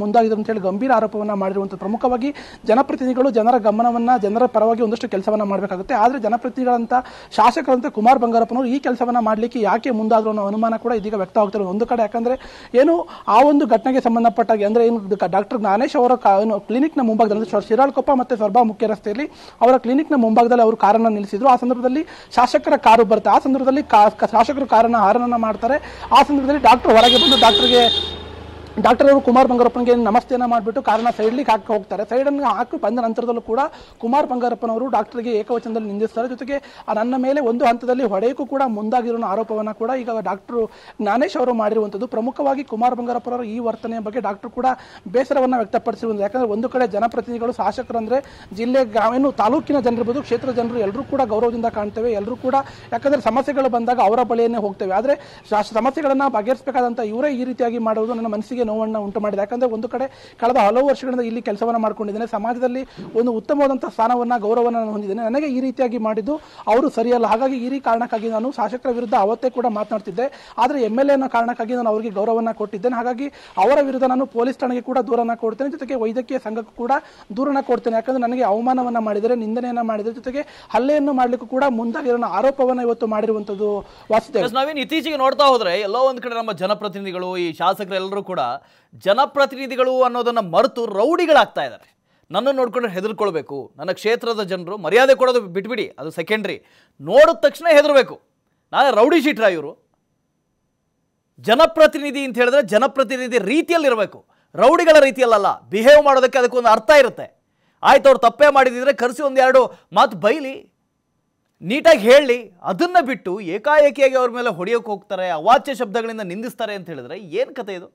ಮುಂದಾಗಿದ್ರು ಅಂತ ಹೇಳಿ ಗಂಭೀರ ಆರೋಪವನ್ನ ಮಾಡಿರುವಂಥದ್ದು ಪ್ರಮುಖವಾಗಿ ಜನಪ್ರತಿನಿಧಿಗಳು ಜನರ ಗಮನವನ್ನ ಜನರ ಪರವಾಗಿ ಒಂದಷ್ಟು ಕೆಲಸವನ್ನ ಮಾಡಬೇಕಾಗುತ್ತೆ ಆದ್ರೆ ಜನಪ್ರತಿನಿಧಿಗಳಂತ ಶಾಸಕರಂತೆ ಕುಮಾರ್ ಬಂಗಾರಪ್ಪನವರು ಈ ಕೆಲಸವನ್ನ ಮಾಡಲಿಕ್ಕೆ ಯಾಕೆ ಮುಂದಾದ್ರು ಅನ್ನೋ ಅನುಮಾನ ಕೂಡ ಇದೀಗ ವ್ಯಕ್ತವಾಗ್ತಿರೋದು ಒಂದು ಕಡೆ ಯಾಕಂದ್ರೆ ಏನು ಆ ಒಂದು ಘಟನೆಗೆ ಸಂಬಂಧಪಟ್ಟಾಗಿ ಅಂದ್ರೆ ಏನು ಡಾಕ್ಟರ್ ಜ್ಞಾನೇಶ್ ಅವರ ಕ್ಲಿನಿಕ್ನ ಮುಂಭಾಗದಲ್ಲಿ ಅಂದ್ರೆ ಶಿರಾಳಕೊಪ್ಪ ಮತ್ತೆ ಸೊರಬ ಮುಖ್ಯ ರಸ್ತೆಯಲ್ಲಿ ಅವರ ಕ್ಲಿನಿಕ್ನ ಮುಂಭಾಗದಲ್ಲಿ ಅವರು ಕಾರನ್ನ ನಿಲ್ಲಿಸಿದ್ರು ಆ ಸಂದರ್ಭದಲ್ಲಿ ಶಾಸಕರ ಕಾರು ಬರುತ್ತೆ ಆ ಸಂದರ್ಭದಲ್ಲಿ ಕಾ- ಕ- ಶಾಸಕರು ಕಾರನ್ನ ಹಾರನನ್ನ ಮಾಡ್ತಾರೆ ಆ ಸಂದರ್ಭದಲ್ಲಿ ಡಾಕ್ಟರ್ ಹೊರಗೆ ಬಂದು ಡಾಕ್ಟರ್ಗೆ ಡಾಕ್ಟರ್ ಅವರು ಕುಮಾರ್ ಬಂಗಾರಪ್ಪನಿಗೆ ನಮಸ್ತೆಯನ್ನ ಮಾಡಿಬಿಟ್ಟು ಕಾರನ್ನ ಸೈಡ್ಲಿಗೆ ಹಾಕಿ ಹೋಗ್ತಾರೆ ಸೈಡನ್ನು ಹಾಕಿ ಬಂದ ನಂತರದಲ್ಲೂ ಕೂಡ ಕುಮಾರ್ ಬಂಗಾರಪ್ಪನವರು ಡಾಕ್ಟರ್ಗೆ ಏಕವಚನದಲ್ಲಿ ನಿಂದಿಸ್ತಾರೆ ಜೊತೆಗೆ ಆ ನನ್ನ ಮೇಲೆ ಒಂದು ಹಂತದಲ್ಲಿ ಹೊಡೆಯಕ್ಕೂ ಕೂಡ ಮುಂದಾಗಿರೋ ಆರೋಪವನ್ನ ಕೂಡ ಈಗ ಡಾಕ್ಟರ್ ಜ್ಞಾನೇಶ್ ಅವರು ಮಾಡಿರುವಂಥದ್ದು ಪ್ರಮುಖವಾಗಿ ಕುಮಾರ್ ಬಂಗಾರಪ್ಪನವರ ಈ ವರ್ತನೆಯ ಬಗ್ಗೆ ಡಾಕ್ಟರ್ ಕೂಡ ಬೇಸರವನ್ನ ವ್ಯಕ್ತಪಡಿಸಿರುವುದು ಯಾಕಂದ್ರೆ ಒಂದು ಕಡೆ ಜನಪ್ರತಿನಿಧಿಗಳು ಶಾಸಕರಂದ್ರೆ ಜಿಲ್ಲೆ ಗ್ರಾಮೀಣ ತಾಲೂಕಿನ ಜನರಿರ್ಬೋದು ಕ್ಷೇತ್ರದ ಜನರು ಎಲ್ಲರೂ ಕೂಡ ಗೌರವದಿಂದ ಕಾಣ್ತೇವೆ ಎಲ್ಲರೂ ಕೂಡ ಯಾಕಂದ್ರೆ ಸಮಸ್ಯೆಗಳು ಬಂದಾಗ ಅವರ ಬಳಿಯನ್ನೇ ಹೋಗ್ತೇವೆ ಆದ್ರೆ ಶಾ- ಸಮಸ್ಯೆಗಳನ್ನ ಬಗೆಹರಿಸಬೇಕಾದಂತ ಇವರೇ ಈ ರೀತಿಯಾಗಿ ಮಾಡುವುದು ನನ್ನ ಮನಸ್ಸಿಗೆ ನೋವನ್ನ ಉಂಟು ಮಾಡಿದೆ ಯಾಕಂದ್ರೆ ಒಂದು ಕಡೆ ಕಳೆದ ಹಲವು ವರ್ಷಗಳಿಂದ ಇಲ್ಲಿ ಕೆಲಸವನ್ನ ಮಾಡ್ಕೊಂಡಿದ್ದೇನೆ ಸಮಾಜದಲ್ಲಿ ಒಂದು ಉತ್ತಮವಾದಂತಹ ಸ್ಥಾನವನ್ನ ಗೌರವವನ್ನು ನಾನು ಹೊಂದಿದ್ದೇನೆ ನನಗೆ ಈ ರೀತಿಯಾಗಿ ಮಾಡಿದ್ದು ಅವರು ಸರಿಯಲ್ಲ ಹಾಗಾಗಿ ಈ ರೀ ಕಾರಣಕ್ಕಾಗಿ ನಾನು ಶಾಸಕರ ವಿರುದ್ಧ ಅವತ್ತೇ ಕೂಡ ಮಾತನಾಡ್ತಿದ್ದೆ ಆದ್ರೆ ಎಂ ಎಲ್ ಎನ ಕಾರಣಕ್ಕಾಗಿ ನಾನು ಅವರಿಗೆ ಗೌರವನ್ನ ಕೊಟ್ಟಿದ್ದೇನೆ ಹಾಗಾಗಿ ಅವರ ವಿರುದ್ಧ ನಾನು ಪೊಲೀಸ್ ಠಾಣೆಗೆ ಕೂಡ ದೂರನ್ನ ಕೊಡ್ತೇನೆ ಜೊತೆಗೆ ವೈದ್ಯಕೀಯ ಸಂಘಕ್ಕೂ ಕೂಡ ದೂರನ್ನ ಕೊಡ್ತೇನೆ ಯಾಕಂದ್ರೆ ನನಗೆ ಅವಮಾನವನ್ನ ಮಾಡಿದರೆ ನಿಂದನೆಯನ್ನ ಮಾಡಿದರೆ ಜೊತೆಗೆ ಹಲ್ಲೆಯನ್ನು ಮಾಡ್ಲಿಕ್ಕೂ ಕೂಡ ಮುಂದಾಗಿರೋ ಆರೋಪವನ್ನ ಇವತ್ತು ಮಾಡಿರುವಂತದ್ದು ವಾಸುದೇವ್ ಎಸ್ ನಾವೇನು ಇತ್ತೀಚೆಗೆ ನೋಡ್ತಾ ಹೋದ್ರೆ ಎಲ್ಲೋ ಒಂದ್ ಕಡೆ ನಮ್ಮ ಜನಪ್ರತಿನಿಧಿಗಳು ಈ ಶಾಸಕರೆಲ್ಲರೂ ಕೂಡ ಜನಪ್ರತಿನಿಧಿಗಳು ಅನ್ನೋದನ್ನ ಮರೆತು ರೌಡಿಗಳಾಗ್ತಾ ಇದ್ದಾರೆ ನನ್ನ ನೋಡ್ಕೊಂಡ್ರೆ ಹೆದರ್ಕೊಳ್ಬೇಕು ನನ್ನ ಕ್ಷೇತ್ರದ ಜನರು ಮರ್ಯಾದೆ ಕೊಡೋದು ಬಿಟ್ಬಿಡಿ ಅದು ಸೆಕೆಂಡ್ರಿ ನೋಡಿದ ತಕ್ಷಣ ಹೆದರ್ಬೇಕು ನಾಳೆ ರೌಡಿ ಶೀಟ್ರ ಇವರು ಜನಪ್ರತಿನಿಧಿ ಅಂತ ಹೇಳಿದ್ರೆ ಜನಪ್ರತಿನಿಧಿ ರೀತಿಯಲ್ಲಿರಬೇಕು ರೌಡಿಗಳ ರೀತಿಯಲ್ಲಲ್ಲ ಬಿಹೇವ್ ಮಾಡೋದಕ್ಕೆ ಅದಕ್ಕೊಂದು ಅರ್ಥ ಇರುತ್ತೆ ಆಯ್ತು ಅವ್ರು ತಪ್ಪೇ ಮಾಡಿದಿದ್ರೆ ಕರೆಸಿ ಒಂದೆರಡು ಮಾತು ಬೈಲಿ ನೀಟಾಗಿ ಹೇಳಿ ಅದನ್ನ ಬಿಟ್ಟು ಏಕಾಏಕಿಯಾಗಿ ಅವ್ರ ಮೇಲೆ ಹೊಡೆಯೋಕೆ ಹೋಗ್ತಾರೆ ಅವಾಚ್ಯ ಶಬ್ದಗಳಿಂದ ನಿಂದಿಸ್ತಾರೆ ಅಂತ ಹೇಳಿದ್ರೆ ಏನು ಕತೆ ಇದು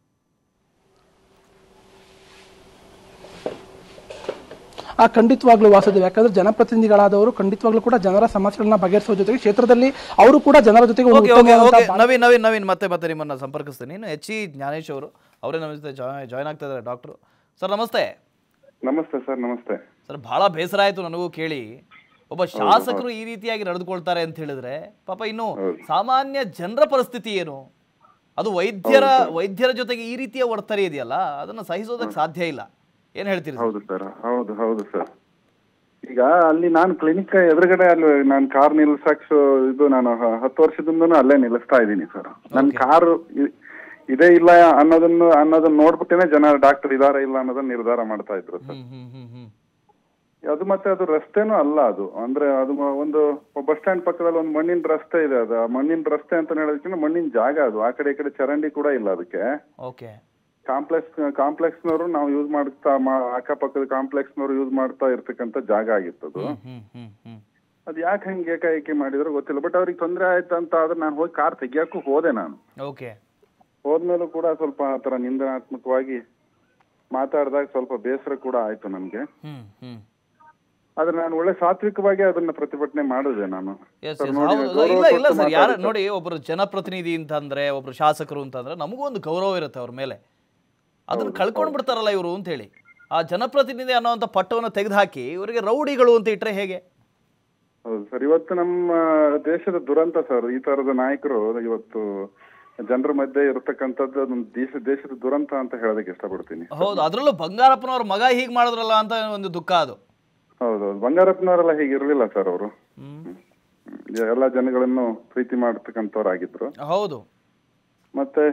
ಆ ಖಂಡಿತವಾಗ್ಲೂ ವಾಸುದೇವ್ ಯಾಕಂದ್ರೆ ಜನಪ್ರತಿನಿಧಿಗಳಾದವರು ಖಂಡಿತವಾಗ್ಲೂ ಕೂಡ ಜನರ ಸಮಸ್ಯೆಗಳನ್ನ ಬಗೆಹರಿಸುವ ಜೊತೆಗೆ ಕ್ಷೇತ್ರದಲ್ಲಿ ಅವರು ಕೂಡ ಜನರ ಜೊತೆಗೆ ಒಂದು ಓಕೆ ಓಕೆ ಉತ್ತಮವಾದಂತಹ ಓಕೆ ನವೀನ್ ನವೀನ್ ನವೀನ್ ಮತ್ತೆ ಮತ್ತೆ ನಿಮ್ಮನ್ನ ಸಂಪರ್ಕಿಸ್ತೀನಿ ಇನ್ನು ಎಚ್ ಇ ಜ್ಞಾನೇಶ್ ಅವರು ಅವರೇ ನಮ್ಮ ಜೊತೆ ಜಾಯ್ನ್ ಆಗ್ತಾ ಇದ್ದಾರೆ ಡಾಕ್ಟ್ರು ಸರ್ ನಮಸ್ತೆ ನಮಸ್ತೆ ಸರ್ ನಮಸ್ತೆ ಸರ್ ಬಹಳ ಬೇಸರ ಆಯಿತು ನನಗೂ ಕೇಳಿ ಒಬ್ಬ ಶಾಸಕರು ಈ ರೀತಿಯಾಗಿ ನಡೆದುಕೊಳ್ತಾರೆ ಅಂತ ಹೇಳಿದ್ರೆ ಪಾಪ ಇನ್ನು ಸಾಮಾನ್ಯ ಜನರ ಪರಿಸ್ಥಿತಿ ಏನು ಅದು ವೈದ್ಯರ ವೈದ್ಯರ ಜೊತೆಗೆ ಈ ರೀತಿಯ ವರ್ತನೆ ಇದೆಯಲ್ಲ ಅದನ್ನ ಸಹಿಸೋದಕ್ಕೆ ಸಾಧ್ಯ ಇಲ್ಲ ಏನ್ ಹೇಳ್ತೀರಿ ಸರ್? ಹೌದು ಸರ್ ಹೌದು ಹೌದು ಸರ್ ಈಗ ಅಲ್ಲಿ ನಾನು ಕ್ಲಿನಿಕ್ ಎದುರುಗಡೆ ಅಲ್ಲಿ ನಾನು ಕಾರ್ ನಿಲ್ಸಕ್ ಇದು ನಾನು ಹ- ಹತ್ತು ವರ್ಷದಿಂದನೂ ಅಲ್ಲೇ ನಿಲ್ಲಿಸ್ತಾ ಇದ್ದೀನಿ ಸರ್ ನನ್ನ ಕಾರು ಇದೇ ಇಲ್ಲ ಅನ್ನೋದನ್ನು ಅನ್ನೋದನ್ನ ನೋಡ್ಬಿಟ್ಟೇನೆ ಜನ ಡಾಕ್ಟರ್ ಇದಾರ ಇಲ್ಲ ಅನ್ನೋದನ್ನ ನಿರ್ಧಾರ ಮಾಡ್ತಾ ಇದ್ರು ಸರ್ ಹ್ಮ್ ಹ್ಮ್ ಹ್ಮ್ ಹ್ಮ್ ಅದು ಮತ್ತೆ ಅದು ರಸ್ತೆನೂ ಅಲ್ಲ ಅದು ಅಂದ್ರೆ ಅದು ಮ- ಒಂದು ಬಸ್ ಸ್ಟ್ಯಾಂಡ್ ಪಕ್ಕದಲ್ಲಿ ಒಂದು ಮಣ್ಣಿನ ರಸ್ತೆ ಇದೆ ಅದು ಆ ಮಣ್ಣಿನ ರಸ್ತೆ ಅಂತ ಹೇಳೋದಕ್ಕಿಂತ ಮಣ್ಣಿನ ಜಾಗ ಅದು ಆ ಕಡೆ ಈ ಕಡೆ ಚರಂಡಿ ಕೂಡ ಇಲ್ಲ ಅದಕ್ಕೆ ಓಕೆ ಕಾಂಪ್ಲೆಕ್ಸ್ ಕಾಂಪ್ಲೆಕ್ಸ್ನವರು ನಾವು ಯೂಸ್ ಮಾಡ್ತಾ ಮಾ- ಅಕ್ಕಪಕ್ಕದ ಕಾಂಪ್ಲೆಕ್ಸ್ನವರು ಯೂಸ್ ಮಾಡ್ತಾ ಇರ್ತಕ್ಕಂಥ ಜಾಗ ಆಗಿತ್ತದು ಹ್ಮ್ ಹ್ಮ್ ಹ್ಮ್ ಹ್ಮ್ ಅದ್ ಯಾಕೆ ಹಂಗೆ ಏಕಾಏಕಿ ಮಾಡಿದ್ರು ಗೊತ್ತಿಲ್ಲ ಬಟ್ ಅವ್ರಿಗೆ ತೊಂದರೆ ಆಯ್ತು ಅಂತ ಆದ್ರೆ ನಾನು ಹೋಗಿ ಕಾರ್ ತೆಗಿಯಕ್ಕೂ ಹೋದೆ ನಾನು ಓಕೆ ಹೋದ್ಮೇಲೂ ಕೂಡ ಸ್ವಲ್ಪ ಆ ತರ ನಿಂದನಾತ್ಮಕವಾಗಿ ಮಾತಾಡಿದಾಗ ಸ್ವಲ್ಪ ಬೇಸರ ಕೂಡ ಆಯ್ತು ನನ್ಗೆ ಹ್ಮ್ ಹ್ಮ್ ಆದ್ರೆ ನಾನು ಒಳ್ಳೆ ಸಾತ್ವಿಕವಾಗಿ ಅದನ್ನ ಪ್ರತಿಭಟನೆ ಮಾಡಿದೆ ನಾನು ಎಸ್ ಸರ್ ಎಸ್ ನೋಡಿ, ಹೌದು ಗೌರವ ಇಲ್ಲ ಇಲ್ಲ ಕೊಟ್ಟು ಸರ್ ಯಾರು ಮಾತಾಡಿ ನೋಡಿ ಒಬ್ಬರು ಜನಪ್ರತಿನಿಧಿ ಅಂತಂದ್ರೆ ಒಬ್ರು ಶಾಸಕರು ಅಂತಂದ್ರೆ ನಮಗೂ ಒಂದು ಗೌರವ ಇರುತ್ತೆ ಅವ್ರ ಮೇಲೆ ಅದನ್ನ ಕಳ್ಕೊಂಡು ಬಿಡ್ತಾರಲ್ಲ ಇವರು ಅಂತ ಹೇಳಿ ಆ ಜನಪ್ರತಿನಿಧಿ ಅನ್ನೋಂಥ ಪಟ್ಟವನ್ನು ತೆಗೆದುಹಾಕಿ ಇವರಿಗೆ ರೌಡಿಗಳು ಅಂತ ಇಟ್ರೆ ಹೇಗೆ ಹೌದು ಸರ್ ಇವತ್ತು ನಮ್ಮ ದೇಶದ ದುರಂತ ಸರ್ ಈ ತರದ ನಾಯಕರು ಇವತ್ತು ಜನರ ಮಧ್ಯೆ ಇರತಕ್ಕಂಥದ್ದು ಅದೊಂದು ದೇಶ ದೇಶದ ದುರಂತ ಅಂತ ಹೇಳೋದಕ್ಕೆ ಇಷ್ಟಪಡ್ತೀನಿ ಹೌದು ಅದರಲ್ಲೂ ಬಂಗಾರಪ್ಪನವ್ರ ಮಗ ಹೀಗೆ ಮಾಡಿದ್ರಲ್ಲ ಅಂತ ಒಂದು ದುಃಖ ಅದು ಹೌದೌದು ಬಂಗಾರಪ್ಪನವರೆಲ್ಲ ಹೀಗೆ ಇರಲಿಲ್ಲ ಸರ್ ಅವರು ಹ್ಮ್. ಎಲ್ಲ ಜನಗಳನ್ನು ಪ್ರೀತಿ ಮಾಡತಕ್ಕಂಥವ್ರಾಗಿದ್ರು ಹೌದು ಮತ್ತೆ